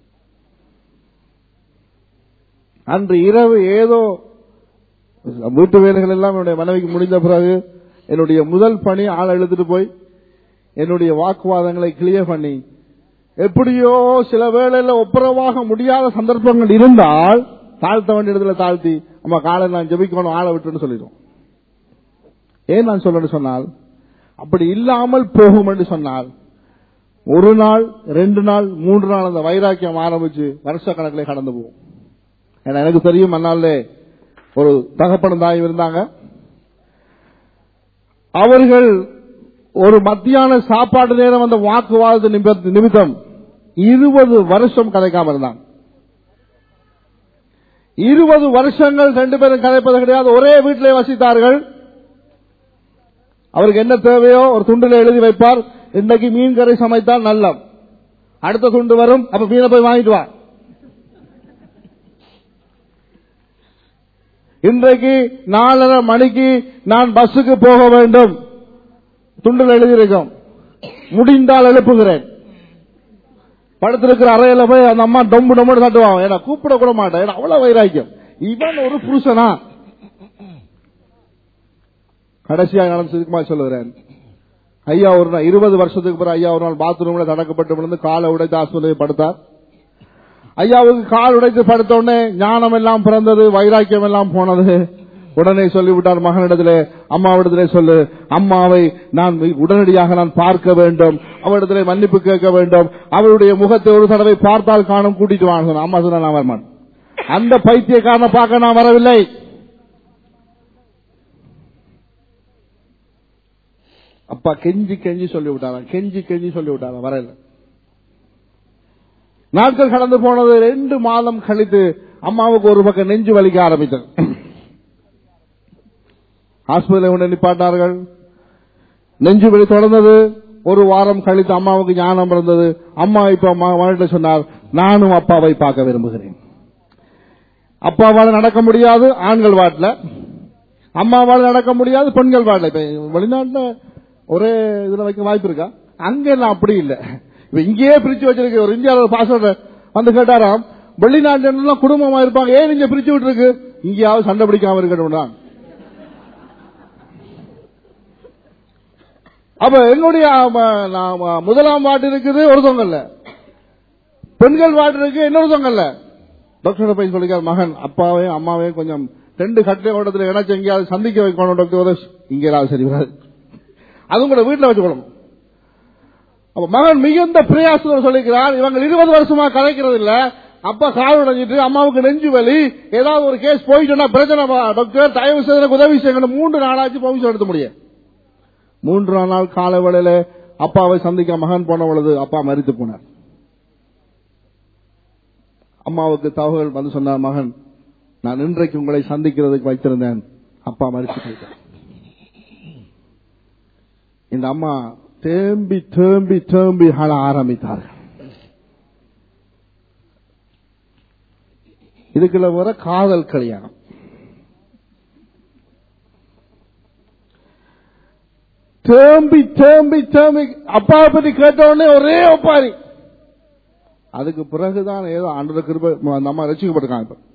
அன்று இரவு ஏதோ வீட்டு வேலைகள் எல்லாம் என்னுடைய மனைவிக்கு முடிந்த பிறகு என்னுடைய முதல் பணி ஆளை எழுத்துட்டு போய் என்னுடைய வாக்குவாதங்களை கிளியர் பண்ணி எப்படியோ சில வேளையில ஒப்புரவாக முடியாத சந்தர்ப்பங்கள் இருந்தால் தாழ்த்த வேண்டிய இடத்துல தாழ்த்தி நம்ம காலை நான் ஜெபிக்கணும் ஆளை விட்டுன்னு சொல்லிடுவோம் ஏன் நான் சொல்லணும்னு சொன்னால் அப்படி இல்லாமல் போகும் என்று சொன்னால் ஒரு நாள் ரெண்டு நாள் மூன்று நாள் அந்த வைராக்கியம் ஆரம்பிச்சு வருஷ கணக்கிலே கடந்து போகும் ஏன்னா எனக்கு தெரியும் அந்நாள்ல ஒரு தகப்பனும் தாயும் இருந்தாங்க அவர்கள் ஒரு மத்தியான சாப்பாடு நேரம் அந்த வாக்குவாத நிமித்த- நிமித்தம் இருபது வருஷம் கதைக்காம இருந்தாங்க இருபது வருஷங்கள் ரெண்டு பேரும் கதைப்பது கிடையாது ஒரே வீட்டிலே வசித்தார்கள் அவருக்கு என்ன தேவையோ ஒரு துண்டுல எழுதி வைப்பார் இன்னைக்கு மீன் கறி சமைத்தால் நல்லம் அடுத்த துண்டு வரும் அப்ப மீனை போய் வாங்கிட்டு வா இன்றைக்கு நாலரை மணிக்கு நான் பஸ்ஸுக்கு போக வேண்டும் துண்டில் எழுதியிருக்கோம் முடிந்தால் எழுப்புகிறேன் படுத்திருக்கிற அறையில போய் அந்த அம்மா டொம்பு டொம்பு தட்டுவாங்க ஏன்னா கூப்பிட கூட மாட்டேன் ஏன்னா அவ்வளவு வைராக்கியம் இவன் ஒரு புருஷனா கடைசியாக நடந்ததுக்குமா சொல்லுகிறேன் ஐயா ஒரு நாள் இருபது வருஷத்துக்கு பிறகு ஐயா ஒரு நாள் பாத்ரூம்ல தடக்கப்பட்டு விழுந்து காலை உடைத்து ஆஸ்பத்திரியில் படுத்தார் ஐயாவுக்கு கால் உடைத்து படுத்த உடனே ஞானம் எல்லாம் பிறந்தது வைராக்கியம் எல்லாம் போனது உடனே சொல்லிவிட்டார் மகனிடத்திலே அம்மாவிடத்திலே சொல்லு அம்மாவை நான் உடனடியாக நான் பார்க்க வேண்டும் அவரிடத்திலே மன்னிப்பு கேட்க வேண்டும் அவருடைய முகத்தை ஒரு தடவை பார்த்தால் காணும் கூட்டிட்டு வாங்க சொன்ன. அம்மா சொன்னா நான் வரமாட்டேன் அந்த பைத்தியக்காரனை பார்க்க நான் வரவில்லை அப்பா கெஞ்சி கெஞ்சி சொல்லி விட்டாராம் கெஞ்சி கெஞ்சி சொல்லி விட்டாராம் வரல நாட்கள் கடந்து போனது ரெண்டு மாதம் கழித்து அம்மாவுக்கு ஒரு பக்கம் நெஞ்சு வலிக்க ஆரம்பித்தது ஆஸ்பத்திரியில் கொண்டு நிப்பாட்டார்கள் நெஞ்சு வலி தொடர்ந்தது ஒரு வாரம் கழித்து அம்மாவுக்கு ஞானம் பிறந்தது அம்மா இப்ப மகன்கிட்ட சொன்னார் நானும் அப்பாவை பார்க்க விரும்புகிறேன் அப்பாவால் நடக்க முடியாது ஆண்கள் வாட்டில் அம்மாவால் நடக்க முடியாது பெண்கள் வாட்டில் இப்ப வெளிநாட்டுல ஒரே இதுல வைக்க வாய்ப்பு இருக்கா அங்க எல்லாம் அப்படி இல்ல இப்ப இங்கேயே பிரிச்சு வச்சிருக்கு ஒரு இந்தியாவில் பாஸ்வேர்டு வந்து கேட்டாராம் வெளிநாட்டுல எல்லாம் குடும்பமா இருப்பாங்க ஏன் இங்க பிரிச்சு விட்டுருக்கு இங்கேயாவது சண்டை பிடிக்காம இருக்கணும்னா அப்ப என்னுடைய ஆம, நாம, முதலாம் வார்டு இருக்குது ஒருத்தவங்கல்ல பெண்கள் வார்டு இருக்கு இன்னொருத்தவங்கல்ல டாக்டர் போய் சொல்லிக்கார் மகன் அப்பாவையும் அம்மாவையும் கொஞ்சம் ரெண்டு கட்டில ஓட்டத்தில் இணைச்சு எங்கேயாவது சந்திக்க வைக்கணும் டாக்டர் இங்கே சரி வராது அதுவும் கூட வீட்டில் வச்சுக்கணும் அப்ப மகன் மிகுந்த பிரயாசம் சொல்லிக்கிறான் இவங்க இருபது வருஷமா கலைக்கிறது இல்ல அப்பா கால் உடைஞ்சிட்டு அம்மாவுக்கு நெஞ்சு வலி ஏதாவது ஒரு கேஸ் போயிட்டோம்னா பிரச்சனை வா, டாக்டர் தயவு செய்து எனக்கு உதவி செய்யணும் மூன்று நாளாச்சு பர்மிஷன் எடுத்து முடியும் மூன்று நாள் கால வேளையில அப்பாவை சந்திக்க மகன் போன பொழுது அப்பா மறித்து போனார் அம்மாவுக்கு தகவல் வந்து சொன்னார் மகன் நான் இன்றைக்கு உங்களை சந்திக்கிறதுக்கு வைத்திருந்தேன் அப்பா மறித்து போயிட்டார் இந்த அம்மா தேம்பி தேம்பி தேம்பி அழ ஆரம்பித்தார்கள் இதுக்குள்ள வர காதல் கல்யாணம் தேம்பி தேம்பி தேம்பி அப்பாவை பத்தி கேட்ட உடனே ஒரே ஒப்பாரி அதுக்கு பிறகுதான் ஏதோ ஆண்டு கிருபை அந்த அம்மா ரசிக்கப்பட்டிருக்காங்க இப்ப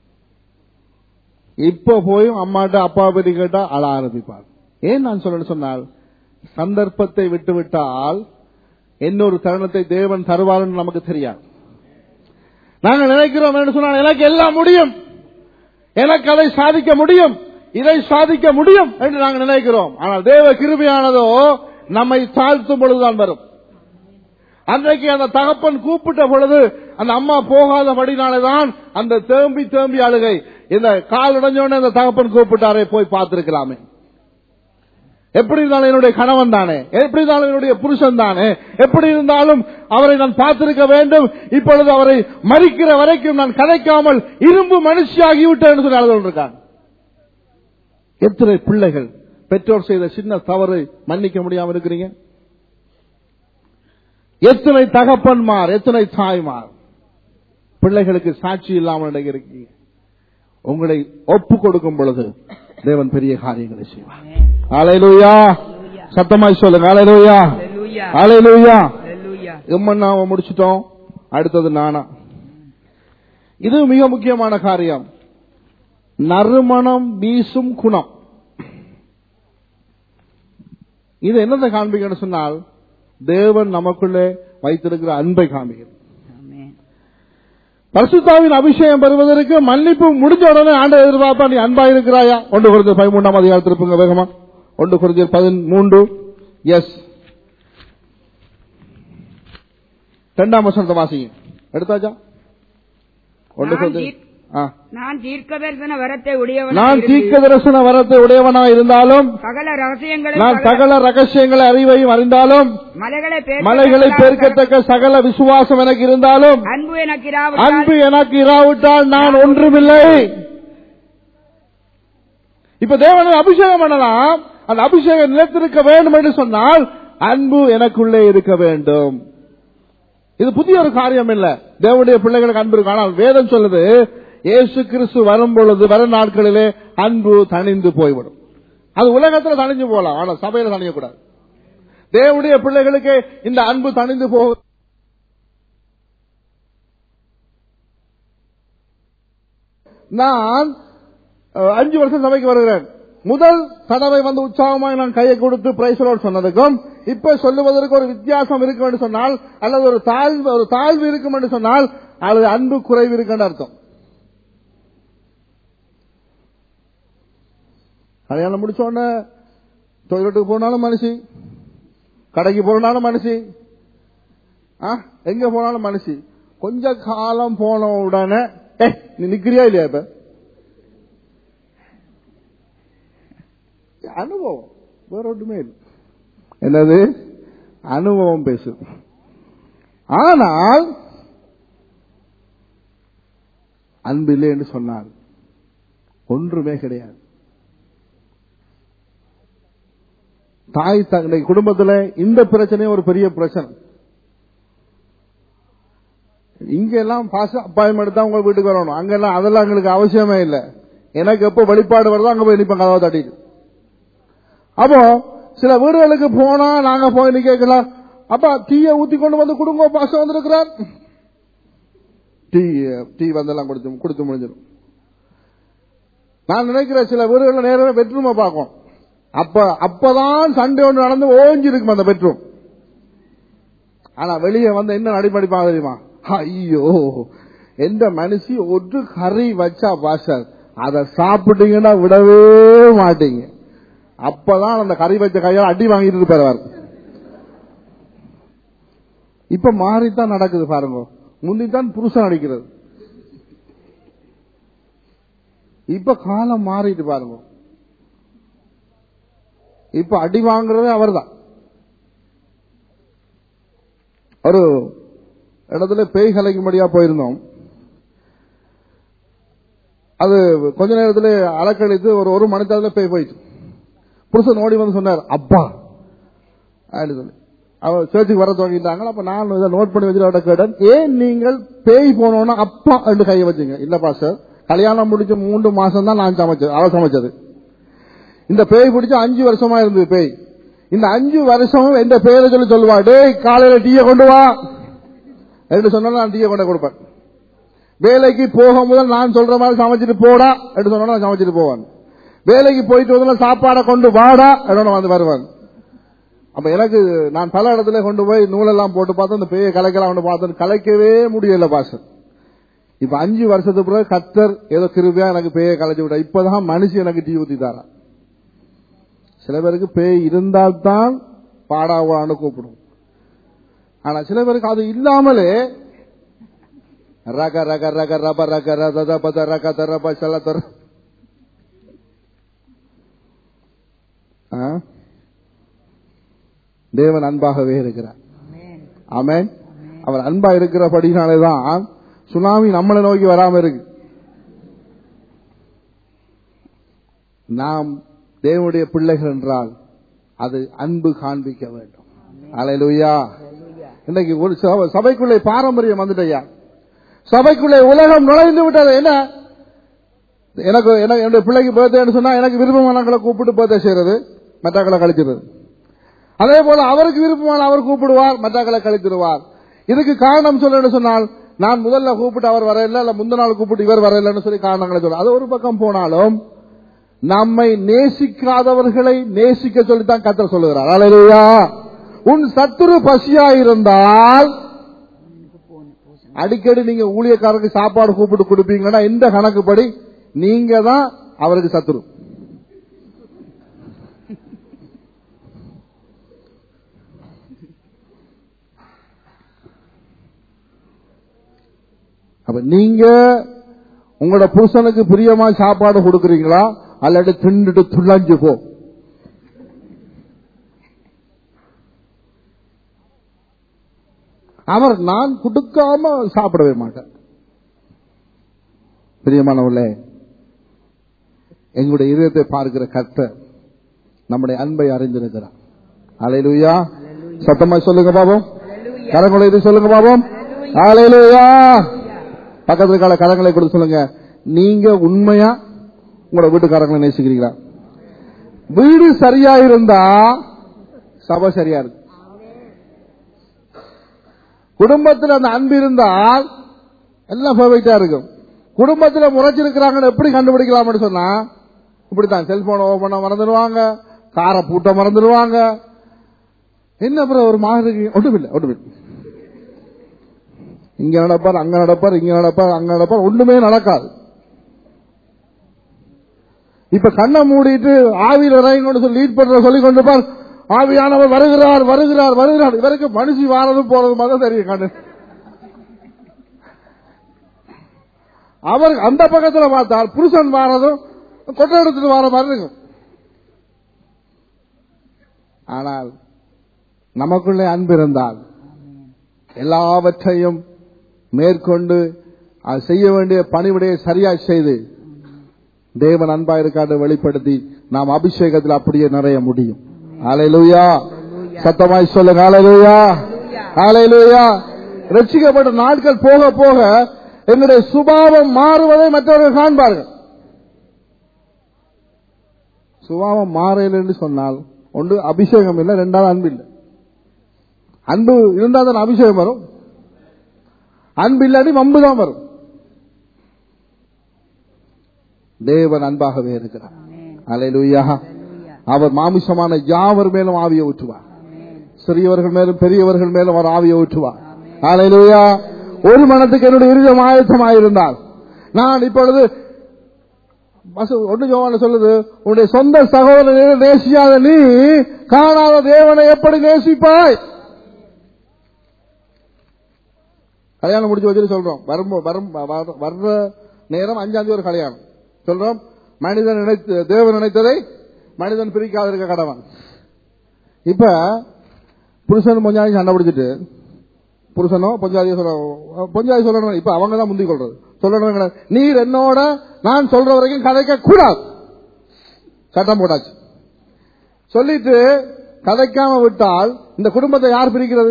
இப்ப போயும் அம்மாட்ட அப்பாவை பத்தி கேட்டா அழ ஆரம்பிப்பார் ஏன் நான் சொல்லணும் சொன்னால் சந்தர்ப்பத்தை விட்டுவிட்டால் இன்னொரு தருணத்தை தேவன் தருவார்னு நமக்கு தெரியாது நாங்க நினைக்கிறோம் என்று சொன்னால் எனக்கு எல்லாம் முடியும் எனக்கு அதை சாதிக்க முடியும் இதை சாதிக்க முடியும் என்று நாங்கள் நினைக்கிறோம் ஆனால் தேவ கிருபையானதோ நம்மை தாழ்த்தும் பொழுதுதான் வரும் அன்றைக்கு அந்த தகப்பன் கூப்பிட்ட பொழுது அந்த அம்மா போகாதபடினாலதான் அந்த தேம்பி தேம்பி அழுகை இந்த கால் உடைஞ்சோடனே அந்த தகப்பன் கூப்பிட்டாரே போய் பார்த்திருக்கலாமே எப்படி இருந்தாலும் என்னுடைய கணவன் தானே எப்படி இருந்தாலும் என்னுடைய புருஷன் தானே எப்படி இருந்தாலும் அவரை நான் பார்த்திருக்க வேண்டும் இப்பொழுது அவரை மறிக்கிற வரைக்கும் நான் கதைக்காமல் இரும்பு மனுஷியாகிவிட்டேன் என்று சொல்லி அழுது கொண்டிருக்கான் எத்தனை பிள்ளைகள் பெற்றோர் செய்த சின்ன தவறை மன்னிக்க முடியாமல் இருக்கிறீங்க எத்தனை தகப்பன்மார் எத்தனை தாய்மார் பிள்ளைகளுக்கு சாட்சி இல்லாமல் இன்றைக்கு இருக்கீங்க உங்களை ஒப்பு கொடுக்கும் பொழுது தேவன் பெரிய காரியங்களை செய்வார் அலையிலுயா சத்தமாய் சொல்லுங்க அலையிலுயா Hallelujah. அலையிலுயா Hallelujah. எம்மன்னாவை முடிச்சிட்டோம் அடுத்தது நானா இது மிக முக்கியமான காரியம் நறுமணம் வீசும் குணம் இது என்னத்தை காண்பிக்கணும் சொன்னால் தேவன் நமக்குள்ளே வைத்திருக்கிற அன்பை காண்பிக்கிறது Amen. பரிசுத்தாவின் அபிஷேகம் பெறுவதற்கு மன்னிப்பு முடிஞ்ச உடனே ஆண்ட எதிர்பார்ப்பா நீ அன்பா இருக்கிறாயா ஒன்று குறிஞ்சர் பதிமூன்றாம் அதிகாரத்தில் இருப்புங்க வேகமா ஒன்று குறிஞ்சர் பதிமூன்று எஸ் இரண்டாம் வசனத்தை வாசிங்க எடுத்தாச்சா ஒன்று நான் குறிஞ்சர் தீர்க்க- ஆ. நான் தீர்க்க தரிசன வரத்தை உடையவன் நான் தீர்க்க தரிசன வரத்தை உடையவனா இருந்தாலும் சகல ரகசியங்களை நான் சகல சகல ரகசியங்களை அறிவையும் அறிந்தாலும் மலைகளை பேர்க்க மலைகளை சகல பெருக்கத்தக்க சகல விசுவாசம் எனக்கு இருந்தாலும் அன்பு எனக்கு இராவிட்டால் அன்பு எனக்கு இராவிட்டால் நான் ஒன்றுமில்லை இப்ப தேவனை அபிஷேகம் பண்ணலாம் அந்த அபிஷேகம் நிலைத்திருக்க வேண்டும் என்று சொன்னால் அன்பு எனக்குள்ளே இருக்க வேண்டும் இது புதிய ஒரு காரியம் இல்ல தேவனுடைய பிள்ளைகளுக்கு அன்பு இருக்கு ஆனால் வேதம் சொல்லுது இயேசு கிறிஸ்து வரும் பொழுது வரும் நாட்களிலே அன்பு தணிந்து போய்விடும் அது உலகத்துல தணிஞ்சு போகலாம் ஆனால் சபையில தணியக்கூடாது தேவனுடைய பிள்ளைகளுக்கு இந்த அன்பு தணிந்து போக நான் அஹ், அஞ்சு வருஷம் சபைக்கு வருகிறேன் முதல் தடவை வந்து உற்சாகமாக நான் கையை கொடுத்து பிரைசலோடு சொன்னதுக்கும் இப்ப சொல்லுவதற்கு ஒரு வித்தியாசம் இருக்கும் என்று சொன்னால் அல்லது ஒரு தாழ்வு ஒரு தாழ்வு இருக்கும் என்று சொன்னால் அது அன்பு குறைவு இருக்குன்னு அர்த்தம் கல்யாணம் முடிச்ச உடனே டொய்லெட்டுக்கு போனாலும் மனுஷி கடைக்கு போனாலும் மனுஷி ஆ, எங்க போனாலும் மனுஷி கொஞ்ச காலம் போன உடனே ஏ நீ நிக்கிறியா இல்லையா இப்ப அனுபவம் வேற ஒன்றுமே இல்லை என்னது அனுபவம் பேசு ஆனால் அன்பு இல்லை என்று சொன்னார் ஒன்றுமே கிடையாது தாய் தந்தை குடும்பத்துல இந்த பிரச்சனையும் ஒரு பெரிய பிரச்சனை இங்க எல்லாம் பாச அப்பாயின்மெண்ட் தான் உங்க வீட்டுக்கு வரணும் அங்கெல்லாம் அதெல்லாம் எங்களுக்கு அவசியமே இல்லை எனக்கு எப்போ வெளிப்பாடு வருதோ அங்க போய் நிப்பேன் கதவை தட்டிட்டு அப்போ சில வீடுகளுக்கு போனா நாங்க போய் நீ கேட்கலாம் அப்பா டீயை ஊத்தி கொண்டு வந்து கொடுங்க பாசம் வந்திருக்கிறார் டீ டீ வந்தெல்லாம் கொடுத்து கொடுத்து முடிஞ்சிடும் நான் நினைக்கிறேன் சில வீடுகளில் நேரம் பெட்ரூமை பார்க்கும் அப்ப அப்பதான் சண்டை ஒன்று நடந்து ஓஞ்சி இருக்கும் அந்த பெட்ரூம் ஆனா வெளியே வந்து என்ன நடிப்படிப்பாங்க தெரியுமா ஐயோ எந்த மனுஷி ஒரு கறி வச்சா பாஸ்டர் அதை சாப்பிட்டீங்கன்னா விடவே மாட்டீங்க அப்பதான் அந்த கறி வச்ச கையால் அடி வாங்கிட்டு இருப்பார் இப்ப மாறித்தான் நடக்குது பாருங்க முந்தித்தான் புருஷன் அடிக்கிறது இப்ப காலம் மாறிட்டு பாருங்க இப்ப அடி வாங்குறதே அவர்தான் ஒரு இடத்துல பேய் கலைக்கும்படியா போயிருந்தோம் அது கொஞ்ச நேரத்துல அலக்கழித்து ஒரு ஒரு மணி நேரத்துல பேய் போயிட்டு புருஷன் ஓடி வந்து சொன்னார் அப்பா அப்படின்னு சொல்லி அவர் சேர்ச்சுக்கு வர தொடங்கிட்டாங்க அப்ப நான் இதை நோட் பண்ணி வச்சுட்டு கேட்டேன் ஏன் நீங்கள் பேய் போனோன்னா அப்பா என்று கையை வச்சுங்க இல்லப்பா சார் கல்யாணம் முடிச்ச மூன்று மாசம் தான் நான் சமைச்சது அவ சமைச்சது இந்த பேய் பிடிச்ச அஞ்சு வருஷமா இருந்தது பேய் இந்த அஞ்சு வருஷமும் எந்த பேரை சொல்லி சொல்லுவா டேய் காலையில டீயை கொண்டு வா என்று சொன்னா நான் டீயை கொண்டு கொடுப்பேன் வேலைக்கு போகும் முதல் நான் சொல்ற மாதிரி சமைச்சிட்டு போடா என்று சொன்னா நான் சமைச்சிட்டு போவான் வேலைக்கு போயிட்டு வந்து சாப்பாடை கொண்டு வாடா என்று வந்து வருவான் அப்ப எனக்கு நான் பல இடத்துல கொண்டு போய் நூலெல்லாம் போட்டு பார்த்தேன் அந்த பேயை கலைக்கலாம் பார்த்தேன் கலைக்கவே முடியல பாசன் இப்ப அஞ்சு வருஷத்துக்கு பிறகு கத்தர் ஏதோ கிருபியா எனக்கு பேயை கலைச்சு விட்டா இப்பதான் மனுஷன் எனக்கு டீ ஊத்தி தாரா சில பேருக்கு பேய் இருந்தால்தான் பாடாவான்னு கூப்பிடும் ஆனா சில பேருக்கு அது இல்லாமலே ரக ரக ரக ரப ரக ரத பத ரக தரப சல தர ஆ? தேவன் அன்பாகவே இருக்கிறார் ஆமென் அவர் அன்பா இருக்கிறபடினாலேதான் சுனாமி நம்மளை நோக்கி வராம இருக்கு நாம் தேவனுடைய பிள்ளைகள் என்றால் அது அன்பு காண்பிக்க வேண்டும் அலையலுயா இன்னைக்கு ஒரு சபை- சபைக்குள்ளே பாரம்பரியம் வந்துட்டையா சபைக்குள்ளே உலகம் நுழைந்து விட்டது என்ன எனக்கு எனக்கு என்னுடைய பிள்ளைக்கு பர்த்டேன்னு சொன்னா எனக்கு விருப்பமானவங்களை கூப்பிட்டு பர்த்டே செய்யறது மற்றவங்களை கழிச்சிடுறது அதே போல அவருக்கு விருப்பமான அவர் கூப்பிடுவார் மற்றவர்களை கழித்திடுவார் இதுக்கு காரணம் சொல்லணும்னு சொன்னால் நான் முதல்ல கூப்பிட்டு அவர் வரையில இல்ல முந்த நாள் கூப்பிட்டு இவர் வரையிலன்னு சொல்லி காரணங்களை சொல்ல அது ஒரு பக்கம் போனாலும் நம்மை நேசிக்காதவர்களை நேசிக்க சொல்லித்தான் கத்தர் சொல்லுகிறார் அல்லேலூயா உன் சத்துரு பசியா இருந்தால் அடிக்கடி நீங்க ஊழியக்காரருக்கு சாப்பாடு கூப்பிட்டு கொடுப்பீங்கன்னா இந்த கணக்குப்படி நீங்க தான் அவருக்கு சத்துரு அப்ப நீங்க உங்களோட புருஷனுக்கு பிரியமா சாப்பாடு கொடுக்கறீங்களா அல்லது திண்டுட்டு துள்ளஞ்சு போ அவர் நான் கொடுக்காம சாப்பிடவே மாட்டேன் பிரியமானவர்களே எங்களுடைய இதயத்தை பார்க்கிற கர்த்தர் நம்முடைய அன்பை அறிந்திருக்கிறார் அலையிலுயா சத்தமா சொல்லுங்க பாபம் கரங்களை இது சொல்லுங்க பாபம் அலையிலுயா பக்கத்துல இருக்க கரங்களை கொடுத்து சொல்லுங்க நீங்க உண்மையா உங்களோட வீட்டுக்காரங்களை நேசிக்கிறீங்களா வீடு சரியா இருந்தா சபை சரியா இருக்கு குடும்பத்தில் அந்த அன்பு இருந்தால் எல்லாம் பெர்ஃபெக்டா இருக்கும் குடும்பத்தில் முறைச்சிருக்கிறாங்கன்னு எப்படி கண்டுபிடிக்கலாம்னு சொன்னா இப்படித்தான் செல்போன் ஓபன் பண்ண மறந்துடுவாங்க காரை பூட்ட மறந்துடுவாங்க என்ன அப்புறம் ஒரு மாதிரி ஒன்றுமில்லை ஒன்றுமில்லை இங்க நடப்பார் அங்க நடப்பார் இங்க நடப்பார் அங்க நடப்பார் ஒண்ணுமே நடக்காது இப்ப கண்ணை மூடிட்டு ஆவியில் இறங்கி கொண்டு சொல்லி லீட் பண்ற சொல்லி கொண்டு பார் ஆவியானவர் வருகிறார் வருகிறார் வருகிறார் இவருக்கு மனுஷி வாரதும் போறதும் மாதிரி தெரியும் கண்ணு அவர் அந்த பக்கத்துல பார்த்தால் புருஷன் வாரதும் கொட்டை எடுத்துட்டு வார மாதிரி இருக்கும் ஆனால் நமக்குள்ளே அன்பு இருந்தால் எல்லாவற்றையும் மேற்கொண்டு அது செய்ய வேண்டிய பணிவிடையை சரியா செய்து தேவன் அன்பா இருக்காட்டு வெளிப்படுத்தி நாம் அபிஷேகத்தில் அப்படியே நிறைய முடியும் அலையிலுயா சத்தமாய் சொல்லுங்க அலையிலுயா அலையிலுயா ரட்சிக்கப்பட்ட நாட்கள் போக போக எங்களுடைய சுபாவம் மாறுவதை மற்றவர்கள் காண்பார்கள் சுபாவம் மாறல என்று சொன்னால் ஒன்று அபிஷேகம் இல்லை ரெண்டாவது அன்பு இல்லை அன்பு இருந்தால் தான் அபிஷேகம் வரும் அன்பு இல்லாட்டி வம்பு தான் வரும் தேவன் அன்பாகவே இருக்கிறார் அலையிலுயா அவர் மாமிசமான யாவர் மேலும் ஆவியை ஊற்றுவார் சிறியவர்கள் மேலும் பெரியவர்கள் மேலும் அவர் ஆவியை ஊற்றுவார் அலையிலுயா ஒரு மனத்துக்கு என்னுடைய இருதம் ஆயத்தமாயிருந்தால் நான் இப்பொழுது வச- ஒன்று ஜோவான சொல்லுது உன்னுடைய சொந்த சகோதரனை நேசியாத நீ காணாத தேவனை எப்படி நேசிப்பாய் கல்யாணம் முடிச்சு வச்சுட்டு சொல்றோம் வரும் வரும் வர- வர்ற நேரம் அஞ்சாம் தேதி ஒரு கல்யாணம் சொல்றோம் மனிதன் நினைத்து தேவன் நினைத்ததை மனிதன் பிரிக்காத இருக்க கடவன் இப்ப புருஷன் பொஞ்சாதி சண்டை பிடிச்சிட்டு புருஷனோ பொஞ்சாதியோ சொல்ல பொஞ்சாதி சொல்லணும் இப்ப அவங்க தான் முந்திக் கொள்றது சொல்லணும் கிடையாது. நீர் என்னோட நான் சொல்ற வரைக்கும் கதைக்க கூடாது சட்டம் போட்டாச்சு சொல்லிட்டு கதைக்காம விட்டால் இந்த குடும்பத்தை யார் பிரிக்கிறது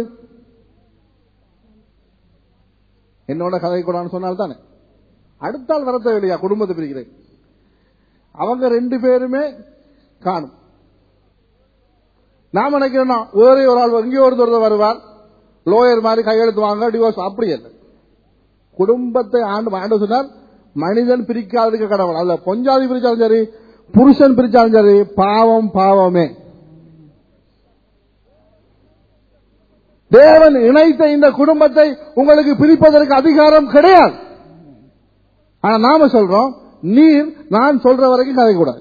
என்னோட கதை கூடான்னு சொன்னால் தானே அடுத்தால் வரத்த இல்லையா குடும்பத்தை பிரிக்கிறேன் அவங்க ரெண்டு பேருமே காணும் நாம நினைக்கிறோம் ஒரே ஒரு ஆள் எங்கேயோ ஒருத்தர் வருவார் லோயர் மாதிரி கையெழுத்து வாங்க டிவோர்ஸ் அப்படி இல்லை குடும்பத்தை ஆண்டு ஆண்டு சொன்னார் மனிதன் பிரிக்காததுக்கு கடவுள் அல்ல பொஞ்சாதி பிரிச்சாலும் சரி புருஷன் பிரிச்சாலும் சரி பாவம் பாவமே தேவன் இணைத்த இந்த குடும்பத்தை உங்களுக்கு பிரிப்பதற்கு அதிகாரம் கிடையாது ஆனா நாம சொல்றோம் நீர் நான் சொல்ற வரைக்கும் கதை கூடாது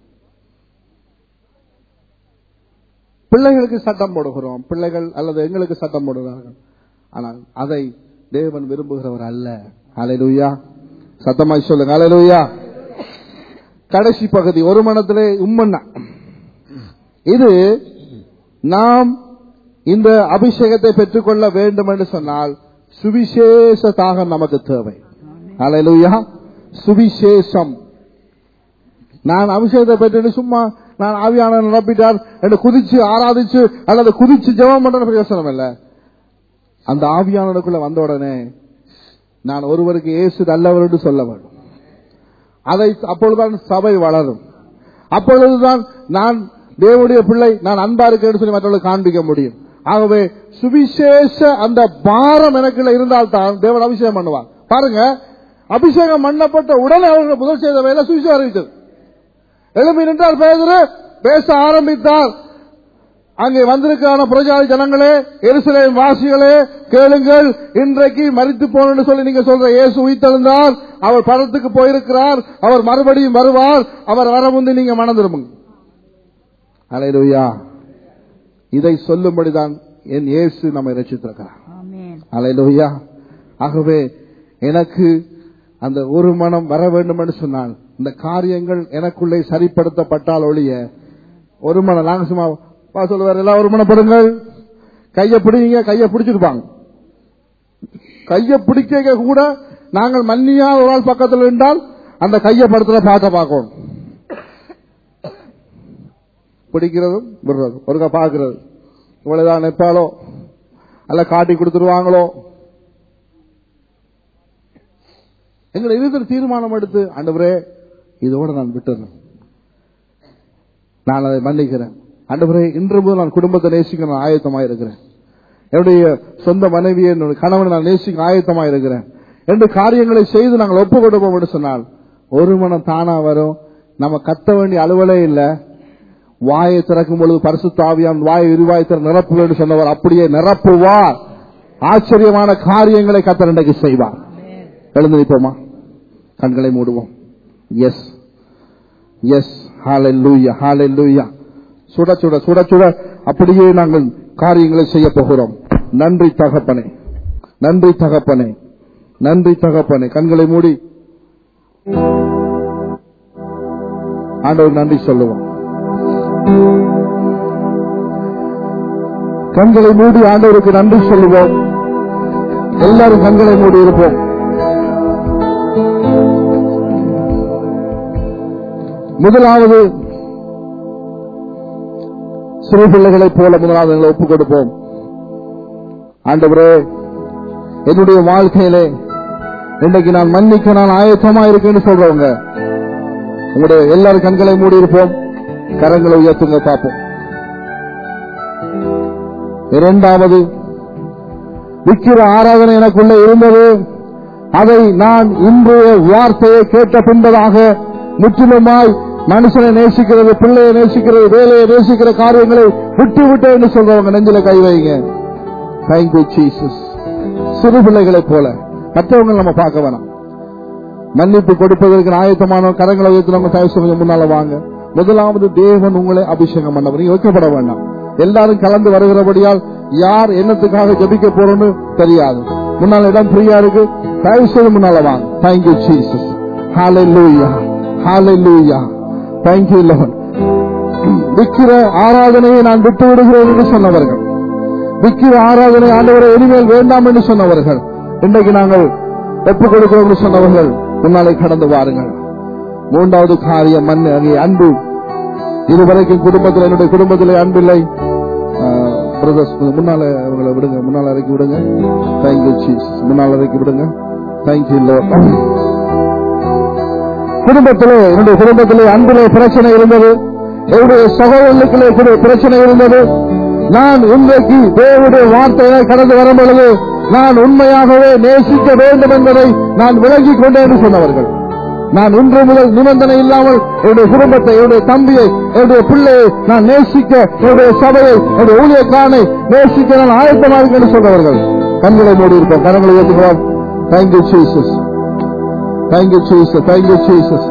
பிள்ளைகளுக்கு சட்டம் போடுகிறோம் பிள்ளைகள் அல்லது எங்களுக்கு சட்டம் போடுகிறார்கள் ஆனால் அதை தேவன் விரும்புகிறவர் அல்ல அலையிலுயா சத்தமாய் சொல்லுங்க அலையிலுயா கடைசி பகுதி ஒரு மனத்திலே உம்மன்னா இது நாம் இந்த அபிஷேகத்தை பெற்றுக்கொள்ள வேண்டும் என்று சொன்னால் சுவிசேஷ தாகம் நமக்கு தேவை அலையிலுயா சுவிசேஷம் நான் அபிஷேகத்தை பெற்று சும்மா நான் ஆவியான நிரப்பிட்டார் என்று குதிச்சு ஆராதிச்சு அல்லது குதிச்சு ஜெபம் பண்ற பிரயோசனம் இல்ல அந்த ஆவியானனுக்குள்ள வந்த உடனே நான் ஒருவருக்கு இயேசு நல்லவர் என்று சொல்ல வேண்டும் அதை அப்பொழுதுதான் சபை வளரும் அப்பொழுதுதான் நான் தேவனுடைய பிள்ளை நான் அன்பா இருக்கேன்னு சொல்லி மற்றவர்களுக்கு காண்பிக்க முடியும் ஆகவே சுவிசேஷ அந்த பாரம் எனக்குள்ள இருந்தால்தான் தேவன் அபிஷேகம் பண்ணுவார் பாருங்க அபிஷேகம் பண்ணப்பட்ட உடனே அவர்கள் முதல் செய்த வேலை சுவிசேஷம் அறிவித்தது எழுப்பி நின்றார் பேதரு பேச ஆரம்பித்தார் அங்கே வந்திருக்கான புரஜாதி ஜனங்களே எருசலேம் வாசிகளே கேளுங்கள் இன்றைக்கு மறித்து போன சொல்லி நீங்க சொல்ற இயேசு உயிர்த்தெழுந்தார் அவர் படத்துக்கு போயிருக்கிறார் அவர் மறுபடியும் வருவார் அவர் வர முந்தி நீங்க மனம் திரும்புங்க அலையிலுயா இதை சொல்லும்படிதான் என் இயேசு நம்மை ரசித்திருக்கிறார் ஆமென் அலையிலுயா ஆகவே எனக்கு அந்த ஒரு மனம் வர வேண்டும் என்று சொன்னால் இந்த காரியங்கள் எனக்குள்ளே சரிப்படுத்தப்பட்டால் ஒழிய ஒரு மனம் நாங்க சும்மா பா சொல்லுவார் எல்லாம் ஒரு மனப்படுங்கள் கையை பிடிங்க கையை பிடிச்சிருப்பாங்க கையை பிடிக்க கூட நாங்கள் மன்னியா ஒரு ஆள் பக்கத்தில் இருந்தால் அந்த கையை படத்துல பாட்ட பார்க்கணும் பிடிக்கிறதும் விடுறதும் ஒருக்கா பார்க்கிறது இவ்வளவுதான் நிற்பாளோ அல்ல காட்டி கொடுத்துருவாங்களோ எங்களை இருக்கிற தீர்மானம் எடுத்து ஆண்டவரே இதோட நான் விட்டுறேன் நான் அதை மன்னிக்கிறேன் ஆண்டவரே இன்று முதல் நான் குடும்பத்தை நேசிக்க நான் ஆயத்தமாக இருக்கிறேன் என்னுடைய சொந்த மனைவியை என்னுடைய கணவனை நான் நேசிக்க ஆயத்தமாக இருக்கிறேன் ரெண்டு காரியங்களை செய்து நாங்கள் ஒப்பு கொடுப்போம் என்று சொன்னால் ஒரு மனம் தானா வரும் நம்ம கத்த வேண்டிய அலுவலே இல்ல வாயை திறக்கும் பொழுது பரிசுத்தாவியான் வாயை விரிவாய் திற நிரப்பு என்று சொன்னவர் அப்படியே நிரப்புவார் ஆச்சரியமான காரியங்களை கத்தர் இன்றைக்கு செய்வார் எழுந்து நிற்போமா கண்களை மூடுவோம் எஸ் எஸ் ஹalleluya ஹalleluya சுட சுட சுட சுட அப்படியே நாங்கள் காரியங்களை செய்ய போகிறோம் நன்றி தகப்பனே நன்றி தகப்பனே நன்றி தகப்பனே கண்களை மூடி ஆண்டவர் நன்றி சொல்லுவோம் கண்களை மூடி ஆண்டவருக்கு நன்றி சொல்லுவோம் எல்லாரும் கண்களை மூடி இருப்போம் முதலாவது சிறு பிள்ளைகளைப் போல முதலாவது எங்களை ஒப்புக் கொடுப்போம் ஆண்டவரே என்னுடைய வாழ்க்கையிலே இன்னைக்கு நான் மன்னிக்க நான் ஆயத்தமா இருக்கேன்னு சொல்றவங்க உங்களுடைய எல்லாரும் கண்களை மூடி இருப்போம் கரங்களை உயர்த்துங்க பார்ப்போம் இரண்டாவது விக்கிர ஆராதனை எனக்குள்ள இருந்தது அதை நான் இன்றைய வார்த்தையை கேட்ட பின்பதாக முற்றிலுமாய் மனுஷனை நேசிக்கிறது பிள்ளையை நேசிக்கிறது வேலையை நேசிக்கிற காரியங்களை விட்டு விட்டு என்று சொல்றவங்க நெஞ்சில கை வைங்க தேங்க்யூ ஜீசஸ் சிறு பிள்ளைகளைப் போல மற்றவங்க நம்ம பார்க்க வேணாம் மன்னிப்பு கொடுப்பதற்கு ஆயத்தமான கரங்களை உயர்த்தினவங்க தயவு செஞ்சு முன்னால வாங்க முதலாவது தேவன் உங்களை அபிஷேகம் பண்ணவர் நீங்க வைக்கப்பட வேண்டாம் எல்லாரும் கலந்து வருகிறபடியால் யார் என்னத்துக்காக ஜபிக்க போறோம்னு தெரியாது முன்னால இடம் ஃப்ரீயா இருக்கு தயவு செய்து முன்னால வாங்க தேங்க்யூ ஜீசஸ் ஹalleluya ஹalleluya thank you lord விக்கிர ஆராதனையை நான் விட்டு விடுகிறேன் என்று சொன்னவர்கள் விக்கிர ஆராதனை ஆண்டவரை இனிமேல் வேண்டாம் என்று சொன்னவர்கள் இன்றைக்கு நாங்கள் ஒப்புக் கொடுக்கிறோம் என்று சொன்னவர்கள் முன்னாலே கடந்து வாருங்கள் மூன்றாவது காரியம் மண் அங்கே அன்பு இதுவரைக்கும் குடும்பத்தில் என்னுடைய குடும்பத்தில் அன்பில்லை பிரதர்ஸ் முன்னால அவங்களை விடுங்க முன்னால இறக்கி விடுங்க தேங்க்யூ சீஸ் முன்னால இறக்கி விடுங்க தேங்க்யூ குடும்பத்திலே என்னுடைய குடும்பத்திலே அன்பிலே பிரச்சனை இருந்தது என்னுடைய சகோதரர்களுக்குள்ளே கூட பிரச்சனை இருந்தது நான் இன்றைக்கு தேவனுடைய வார்த்தையை கடந்து வரும் பொழுது நான் உண்மையாகவே நேசிக்க வேண்டும் என்பதை நான் விளங்கிக் கொண்டேன் என்று சொன்னவர்கள் நான் இன்று முதல் நிபந்தனை இல்லாமல் என்னுடைய குடும்பத்தை என்னுடைய தம்பியை என்னுடைய பிள்ளையை நான் நேசிக்க என்னுடைய சபையை என்னுடைய ஊழியக்காரனை நேசிக்க நான் ஆயத்தமாக இருக்கேன் என்று சொன்னவர்கள் கண்களை மூடி இருப்போம் கரங்களை ஏற்றுக்கிறோம் thank you Jesus thank you Jesus thank you Jesus